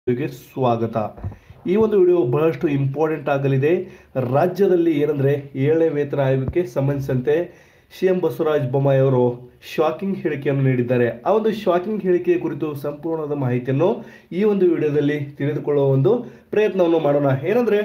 ಗೆ ಸ್ವಾಗತ ಈ ಒಂದು ವಿಡಿಯೋ ಬಹಳಷ್ಟು ಇಂಪಾರ್ಟೆಂಟ್ ಆಗಲಿದೆ ರಾಜ್ಯದಲ್ಲಿ ಏನಂದ್ರೆ ಏಳನೇ ವೇತನ ಆಯೋಗಕ್ಕೆ ಸಂಬಂಧಿಸಿದಂತೆ ಸಿ ಎಂ ಬಸವರಾಜ ಬೊಮ್ಮಾಯಿ ಅವರು ಶಾಕಿಂಗ್ ಹೇಳಿಕೆಯನ್ನು ನೀಡಿದ್ದಾರೆ ಆ ಒಂದು ಶಾಕಿಂಗ್ ಹೇಳಿಕೆಯ ಕುರಿತು ಸಂಪೂರ್ಣವಾದ ಮಾಹಿತಿಯನ್ನು ಈ ಒಂದು ವಿಡಿಯೋದಲ್ಲಿ ತಿಳಿದುಕೊಳ್ಳುವ ಒಂದು ಪ್ರಯತ್ನವನ್ನು ಮಾಡೋಣ ಏನಂದ್ರೆ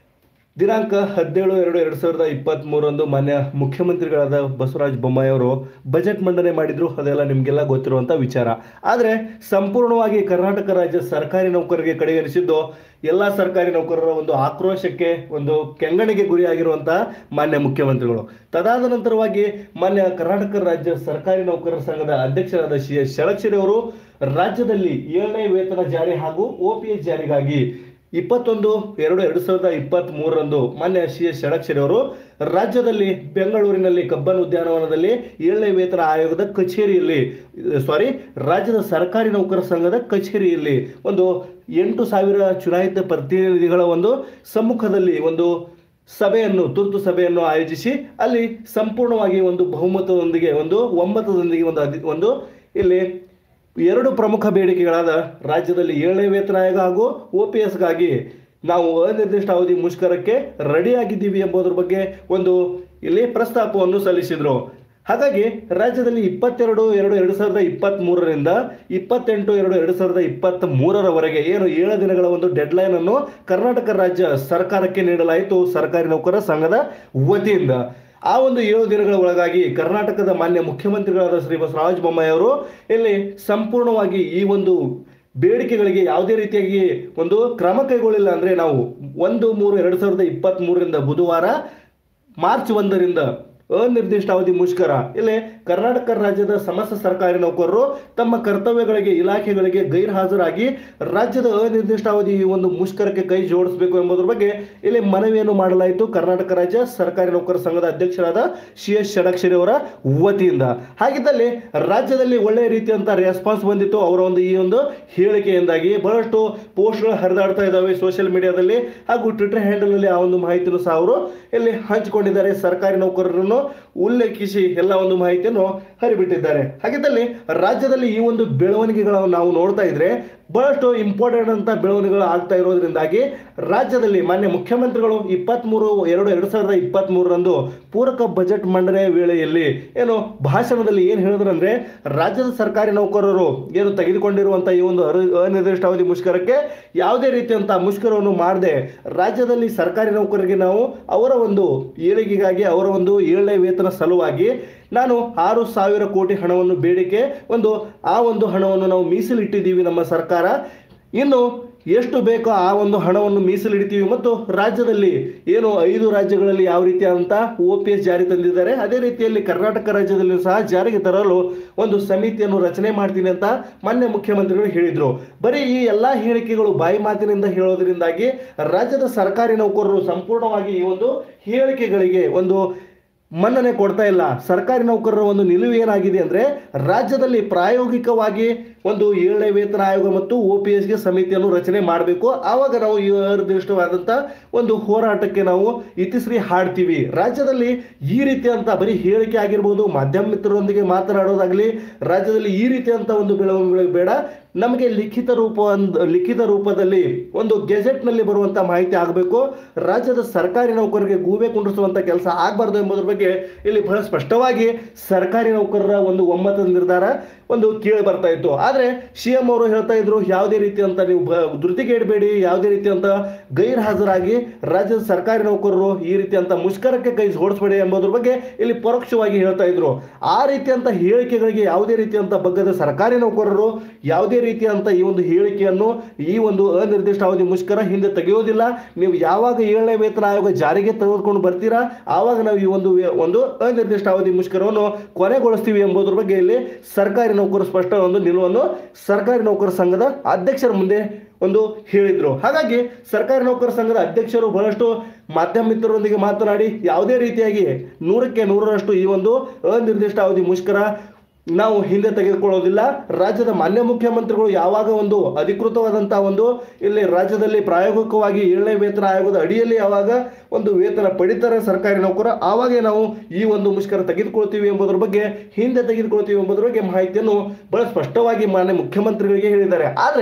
ದಿನಾಂಕ ಹದಿನೇಳು ಎರಡು ಎರಡು ಸಾವಿರದ ಇಪ್ಪತ್ತ್ ಮೂರರಂದು ಮಾನ್ಯ ಮುಖ್ಯಮಂತ್ರಿಗಳಾದ ಬಸವರಾಜ ಬೊಮ್ಮಾಯಿ ಅವರು ಬಜೆಟ್ ಮಂಡನೆ ಮಾಡಿದ್ರು ಅದೆಲ್ಲ ನಿಮಗೆಲ್ಲ ಗೊತ್ತಿರುವಂಥ ವಿಚಾರ ಆದರೆ ಸಂಪೂರ್ಣವಾಗಿ ಕರ್ನಾಟಕ ರಾಜ್ಯ ಸರ್ಕಾರಿ ನೌಕರರಿಗೆ ಕಡೆಗಣಿಸಿದ್ದು ಎಲ್ಲ ಸರ್ಕಾರಿ ನೌಕರರ ಒಂದು ಆಕ್ರೋಶಕ್ಕೆ ಒಂದು ಕೆಂಗಣಿಗೆ ಗುರಿಯಾಗಿರುವಂತಹ ಮಾನ್ಯ ಮುಖ್ಯಮಂತ್ರಿಗಳು ತದಾದ ನಂತರವಾಗಿ ಮಾನ್ಯ ಕರ್ನಾಟಕ ರಾಜ್ಯ ಸರ್ಕಾರಿ ನೌಕರರ ಸಂಘದ ಅಧ್ಯಕ್ಷರಾದ ಸಿ ಎಸ್ ಷಡಕ್ಷರಿ ಅವರು ರಾಜ್ಯದಲ್ಲಿ ಏಳನೇ ವೇತನ ಜಾರಿ ಹಾಗೂ ಓಪಿಎಸ್ ಜಾರಿಗಾಗಿ ಇಪ್ಪತ್ತೊಂದು ಎರಡು ಎರಡು ಸಾವಿರದ ಇಪ್ಪತ್ತ್ ಮೂರರಂದು ಮಾನ್ಯ ಸಿ ಎಸ್ ಷಡಕ್ಷರಿ ಅವರು ರಾಜ್ಯದಲ್ಲಿ ಬೆಂಗಳೂರಿನಲ್ಲಿ ಕಬ್ಬನ್ ಉದ್ಯಾನವನದಲ್ಲಿ ಏಳನೇ ವೇತನ ಆಯೋಗದ ಕಚೇರಿಯಲ್ಲಿ ಸಾರಿ ರಾಜ್ಯದ ಸರ್ಕಾರಿ ನೌಕರ ಸಂಘದ ಕಚೇರಿಯಲ್ಲಿ ಒಂದು ಎಂಟು ಸಾವಿರ ಚುನಾಯಿತ ಪ್ರತಿನಿಧಿಗಳ ಒಂದು ಸಮ್ಮುಖದಲ್ಲಿ ಒಂದು ಸಭೆಯನ್ನು ತುರ್ತು ಸಭೆಯನ್ನು ಆಯೋಜಿಸಿ ಅಲ್ಲಿ ಸಂಪೂರ್ಣವಾಗಿ ಒಂದು ಬಹುಮತದೊಂದಿಗೆ ಒಂದು ಒಮ್ಮತದೊಂದಿಗೆ ಒಂದು ಅಧಿ ಒಂದು ಇಲ್ಲಿ ಎರಡು ಪ್ರಮುಖ ಬೇಡಿಕೆಗಳಾದ ರಾಜ್ಯದಲ್ಲಿ ಏಳನೇ ವೇತನ ಆಯೋಗ ಹಾಗೂ ಒ ಪಿ ಎಸ್ಗಾಗಿ ನಾವು ಅನಿರ್ದಿಷ್ಟ ಅವಧಿ ಮುಷ್ಕರಕ್ಕೆ ರೆಡಿಯಾಗಿದ್ದೀವಿ ಎಂಬುದರ ಬಗ್ಗೆ ಒಂದು ಇಲ್ಲಿ ಪ್ರಸ್ತಾಪವನ್ನು ಸಲ್ಲಿಸಿದರು ಹಾಗಾಗಿ ರಾಜ್ಯದಲ್ಲಿ ಇಪ್ಪತ್ತೆರಡು ಎರಡು ಎರಡು ಸಾವಿರದ ಇಪ್ಪತ್ತ್ ಮೂರರಿಂದ ಇಪ್ಪತ್ತೆಂಟು ಎರಡು ಎರಡು ಸಾವಿರದ ಇಪ್ಪತ್ತ್ ಮೂರರವರೆಗೆ ಏನು ಏಳು ದಿನಗಳ ಒಂದು ಡೆಡ್ಲೈನ್ ಅನ್ನು ಕರ್ನಾಟಕ ರಾಜ್ಯ ಸರ್ಕಾರಕ್ಕೆ ನೀಡಲಾಯಿತು ಸರ್ಕಾರಿ ನೌಕರರ ಸಂಘದ ವತಿಯಿಂದ ಆ ಒಂದು ಏಳು ದಿನಗಳ ಒಳಗಾಗಿ ಕರ್ನಾಟಕದ ಮಾನ್ಯ ಮುಖ್ಯಮಂತ್ರಿಗಳಾದ ಶ್ರೀ ಬಸವರಾಜ ಬೊಮ್ಮಾಯಿ ಅವರು ಇಲ್ಲಿ ಸಂಪೂರ್ಣವಾಗಿ ಈ ಒಂದು ಬೇಡಿಕೆಗಳಿಗೆ ಯಾವುದೇ ರೀತಿಯಾಗಿ ಒಂದು ಕ್ರಮ ಕೈಗೊಳ್ಳಿಲ್ಲ ಅಂದ್ರೆ ನಾವು ಒಂದು ಮೂರು ಎರಡು ಸಾವಿರದ ಇಪ್ಪತ್ತ್ ಮೂರರಿಂದ ಬುಧವಾರ ಮಾರ್ಚ್ ಒಂದರಿಂದ ಅನಿರ್ದಿಷ್ಟ ಅವಧಿ ಮುಷ್ಕರ ಇಲ್ಲಿ ಕರ್ನಾಟಕ ರಾಜ್ಯದ ಸಮಸ್ತ ಸರ್ಕಾರಿ ನೌಕರರು ತಮ್ಮ ಕರ್ತವ್ಯಗಳಿಗೆ ಇಲಾಖೆಗಳಿಗೆ ಗೈರು ಹಾಜರಾಗಿ ರಾಜ್ಯದ ಅನಿರ್ದಿಷ್ಟ ಅವಧಿ ಈ ಒಂದು ಮುಷ್ಕರಕ್ಕೆ ಕೈ ಜೋಡಿಸಬೇಕು ಎಂಬುದರ ಬಗ್ಗೆ ಇಲ್ಲಿ ಮನವಿಯನ್ನು ಮಾಡಲಾಯಿತು ಕರ್ನಾಟಕ ರಾಜ್ಯ ಸರ್ಕಾರಿ ನೌಕರ ಸಂಘದ ಅಧ್ಯಕ್ಷರಾದ ಸಿ ಎಸ್ ಷಡಕ್ಷರಿ ಅವರ ವತಿಯಿಂದ ಹಾಗಿದ್ದಲ್ಲಿ ರಾಜ್ಯದಲ್ಲಿ ಒಳ್ಳೆಯ ರೀತಿಯಂತ ರೆಸ್ಪಾನ್ಸ್ ಬಂದಿತ್ತು ಅವರ ಒಂದು ಈ ಒಂದು ಹೇಳಿಕೆಯಿಂದಾಗಿ ಬಹಳಷ್ಟು ಪೋಸ್ಟ್ಗಳು ಹರಿದಾಡ್ತಾ ಇದ್ದಾವೆ ಸೋಷಿಯಲ್ ಮೀಡಿಯಾದಲ್ಲಿ ಹಾಗೂ ಟ್ವಿಟರ್ ಹ್ಯಾಂಡಲ್ನಲ್ಲಿ ಆ ಒಂದು ಮಾಹಿತಿಯನ್ನು ಸಹ ಅವರು ಇಲ್ಲಿ ಹಂಚಿಕೊಂಡಿದ್ದಾರೆ ಸರ್ಕಾರಿ ನೌಕರರನ್ನು ಉಲ್ಲೇಖಿಸಿ ಎಲ್ಲ ಒಂದು ಮಾಹಿತಿಯನ್ನು ಹರಿಬಿಟ್ಟಿದ್ದಾರೆ ಹಾಗಿದ್ದಲ್ಲಿ ರಾಜ್ಯದಲ್ಲಿ ಈ ಒಂದು ಬೆಳವಣಿಗೆಗಳನ್ನು ನಾವು ನೋಡ್ತಾ ಇದ್ರೆ ಬಹಳಷ್ಟು ಇಂಪಾರ್ಟೆಂಟ್ ಅಂತ ಬೆಳವಣಿಗೆಗಳು ಆಗ್ತಾ ಇರೋದ್ರಿಂದಾಗಿ ರಾಜ್ಯದಲ್ಲಿ ಮಾನ್ಯ ಮುಖ್ಯಮಂತ್ರಿಗಳು ಇಪ್ಪತ್ತ್ಮೂರು ಎರಡು ಎರಡು ಸಾವಿರದ ಇಪ್ಪತ್ತ್ ಮೂರರಂದು ಪೂರಕ ಬಜೆಟ್ ಮಂಡನೆ ವೇಳೆಯಲ್ಲಿ ಏನು ಭಾಷಣದಲ್ಲಿ ಏನು ಹೇಳಿದ್ರು ಅಂದ್ರೆ ರಾಜ್ಯದ ಸರ್ಕಾರಿ ನೌಕರರು ಏನು ತೆಗೆದುಕೊಂಡಿರುವಂಥ ಈ ಒಂದು ಅರು- ಅನಿರ್ದಿಷ್ಟಾವಧಿ ಮುಷ್ಕರಕ್ಕೆ ಯಾವುದೇ ರೀತಿಯಂಥ ಮುಷ್ಕರವನ್ನು ಮಾಡದೆ ರಾಜ್ಯದಲ್ಲಿ ಸರ್ಕಾರಿ ನೌಕರರಿಗೆ ನಾವು ಅವರ ಒಂದು ಏಳಿಗೆಗಾಗಿ ಅವರ ಒಂದು ಏಳನೇ ವೇತನ ಸಲುವಾಗಿ ನಾನು ಆರು ಸಾವಿರ ಕೋಟಿ ಹಣವನ್ನು ಬೇಡಿಕೆ ಒಂದು ಆ ಒಂದು ಹಣವನ್ನು ನಾವು ಮೀಸಲಿಟ್ಟಿದ್ದೀವಿ ನಮ್ಮ ಸರ್ಕಾರ ಇನ್ನು ಎಷ್ಟು ಬೇಕೋ ಆ ಒಂದು ಹಣವನ್ನು ಮೀಸಲಿಡ್ತೀವಿ ಮತ್ತು ರಾಜ್ಯದಲ್ಲಿ ಏನು ಐದು ರಾಜ್ಯಗಳಲ್ಲಿ ಯಾವ ರೀತಿಯಾದಂಥ ಒ ಪಿ ಎಸ್ ಜಾರಿ ತಂದಿದ್ದಾರೆ ಅದೇ ರೀತಿಯಲ್ಲಿ ಕರ್ನಾಟಕ ರಾಜ್ಯದಲ್ಲೂ ಸಹ ಜಾರಿಗೆ ತರಲು ಒಂದು ಸಮಿತಿಯನ್ನು ರಚನೆ ಮಾಡ್ತೀನಿ ಅಂತ ಮಾನ್ಯ ಮುಖ್ಯಮಂತ್ರಿಗಳು ಹೇಳಿದರು ಬರೀ ಈ ಎಲ್ಲ ಹೇಳಿಕೆಗಳು ಬಾಯಿ ಮಾತಿನಿಂದ ಹೇಳೋದ್ರಿಂದಾಗಿ ರಾಜ್ಯದ ಸರ್ಕಾರಿ ನೌಕರರು ಸಂಪೂರ್ಣವಾಗಿ ಈ ಒಂದು ಹೇಳಿಕೆಗಳಿಗೆ ಒಂದು ಮನ್ನಣೆ ಕೊಡ್ತಾ ಇಲ್ಲ ಸರ್ಕಾರಿ ನೌಕರರ ಒಂದು ನಿಲುವು ಏನಾಗಿದೆ ಅಂದ್ರೆ ರಾಜ್ಯದಲ್ಲಿ ಪ್ರಾಯೋಗಿಕವಾಗಿ ಒಂದು ಏಳನೇ ವೇತನ ಆಯೋಗ ಮತ್ತು ಒ ಪಿ ಎಸ್ಗೆ ಸಮಿತಿಯನ್ನು ರಚನೆ ಮಾಡಬೇಕು ಆವಾಗ ನಾವು ಈ ನಿರ್ದಿಷ್ಟವಾದಂಥ ಒಂದು ಹೋರಾಟಕ್ಕೆ ನಾವು ಇತಿಶ್ರೀ ಹಾಡ್ತೀವಿ ರಾಜ್ಯದಲ್ಲಿ ಈ ರೀತಿಯಂತ ಬರೀ ಹೇಳಿಕೆ ಆಗಿರ್ಬೋದು ಮಾಧ್ಯಮ ಮಿತ್ರರೊಂದಿಗೆ ಮಾತನಾಡೋದಾಗ್ಲಿ ರಾಜ್ಯದಲ್ಲಿ ಈ ರೀತಿಯಂತ ಒಂದು ಬೆಳವಣಿಗೆ ಬೇಡ ನಮಗೆ ಲಿಖಿತ ರೂಪ ಒಂದು ಲಿಖಿತ ರೂಪದಲ್ಲಿ ಒಂದು ಗೆಜೆಟ್ನಲ್ಲಿ ಬರುವಂಥ ಮಾಹಿತಿ ಆಗಬೇಕು ರಾಜ್ಯದ ಸರ್ಕಾರಿ ನೌಕರರಿಗೆ ಗೂಬೆ ಕುಂಡಿಸುವಂಥ ಕೆಲಸ ಆಗಬಾರ್ದು ಎಂಬುದರ ಬಗ್ಗೆ ಇಲ್ಲಿ ಬಹಳ ಸ್ಪಷ್ಟವಾಗಿ ಸರ್ಕಾರಿ ನೌಕರರ ಒಂದು ಒಮ್ಮತದ ನಿರ್ಧಾರ ಒಂದು ಕೇಳಿ ಬರ್ತಾ ಇತ್ತು ಆದರೆ ಸಿ ಎಂ ಅವರು ಹೇಳ್ತಾ ಇದ್ರು ಯಾವುದೇ ರೀತಿಯಂತ ನೀವು ಬ- ಧೃತಿಗೆಡಬೇಡಿ ಯಾವುದೇ ರೀತಿಯಂತ ಗೈರು ಹಾಜರಾಗಿ ರಾಜ್ಯದ ಸರ್ಕಾರಿ ನೌಕರರು ಈ ರೀತಿಯಂತ ಮುಷ್ಕರಕ್ಕೆ ಕೈ ಜೋಡಿಸಬೇಡಿ ಎಂಬುದ್ರ ಬಗ್ಗೆ ಇಲ್ಲಿ ಪರೋಕ್ಷವಾಗಿ ಹೇಳ್ತಾ ಇದ್ರು ಆ ರೀತಿಯಂತ ಹೇಳಿಕೆಗಳಿಗೆ ಯಾವುದೇ ರೀತಿಯಂತ ಬಗ್ಗದ ಸರ್ಕಾರಿ ನೌಕರರು ಯಾವುದೇ ರೀತಿಯಂತ ಈ ಒಂದು ಹೇಳಿಕೆಯನ್ನು ಈ ಒಂದು ಅನಿರ್ದಿಷ್ಟ ಅವಧಿ ಮುಷ್ಕರ ಹಿಂದೆ ತೆಗೆಯೋದಿಲ್ಲ ನೀವು ಯಾವಾಗ ಏಳನೇ ವೇತನ ಆಯೋಗ ಜಾರಿಗೆ ತೆಗೆದುಕೊಂಡು ಬರ್ತೀರಾ ಆವಾಗ ನಾವು ಈ ಒಂದು ವೇ- ಒಂದು ಅನಿರ್ದಿಷ್ಟ ಅವಧಿ ಮುಷ್ಕರವನ್ನು ಕೊನೆಗೊಳಿಸ್ತೀವಿ ಎಂಬುದರ ಬಗ್ಗೆ ಇಲ್ಲಿ ಸರ್ಕಾರಿ ನೌಕರರು ಸ್ಪಷ್ಟ ಒಂದು ನಿಲುವನ್ನು ಸರ್ಕಾರಿ ನೌಕರ ಸಂಘದ ಅಧ್ಯಕ್ಷರ ಮುಂದೆ ಒಂದು ಹೇಳಿದ್ರು ಹಾಗಾಗಿ ಸರ್ಕಾರಿ ನೌಕರ ಸಂಘದ ಅಧ್ಯಕ್ಷರು ಬಹಳಷ್ಟು ಮಾಧ್ಯಮ ಮಿತ್ರರೊಂದಿಗೆ ಮಾತನಾಡಿ ಯಾವುದೇ ರೀತಿಯಾಗಿ ನೂರಕ್ಕೆ ನೂರರಷ್ಟು ಈ ಒಂದು ಅನಿರ್ದಿಷ್ಟ ಅವಧಿ ಮುಷ್ಕರ ನಾವು ಹಿಂದೆ ತೆಗೆದುಕೊಳ್ಳೋದಿಲ್ಲ ರಾಜ್ಯದ ಮಾನ್ಯ ಮುಖ್ಯಮಂತ್ರಿಗಳು ಯಾವಾಗ ಒಂದು ಅಧಿಕೃತವಾದಂತಹ ಒಂದು ಇಲ್ಲಿ ರಾಜ್ಯದಲ್ಲಿ ಪ್ರಾಯೋಗಿಕವಾಗಿ ಏಳನೇ ವೇತನ ಆಯೋಗದ ಅಡಿಯಲ್ಲಿ ಯಾವಾಗ ಒಂದು ವೇತನ ಪಡಿತಾರೆ ಸರ್ಕಾರಿ ನೌಕರ ಆವಾಗೇ ನಾವು ಈ ಒಂದು ಮುಷ್ಕರ ತೆಗೆದುಕೊಳ್ತೀವಿ ಎಂಬುದರ ಬಗ್ಗೆ ಹಿಂದೆ ತೆಗೆದುಕೊಳ್ತೀವಿ ಎಂಬುದರ ಬಗ್ಗೆ ಮಾಹಿತಿಯನ್ನು ಬಹಳ ಸ್ಪಷ್ಟವಾಗಿ ಮಾನ್ಯ ಮುಖ್ಯಮಂತ್ರಿಗಳಿಗೆ ಹೇಳಿದ್ದಾರೆ ಆದರೆ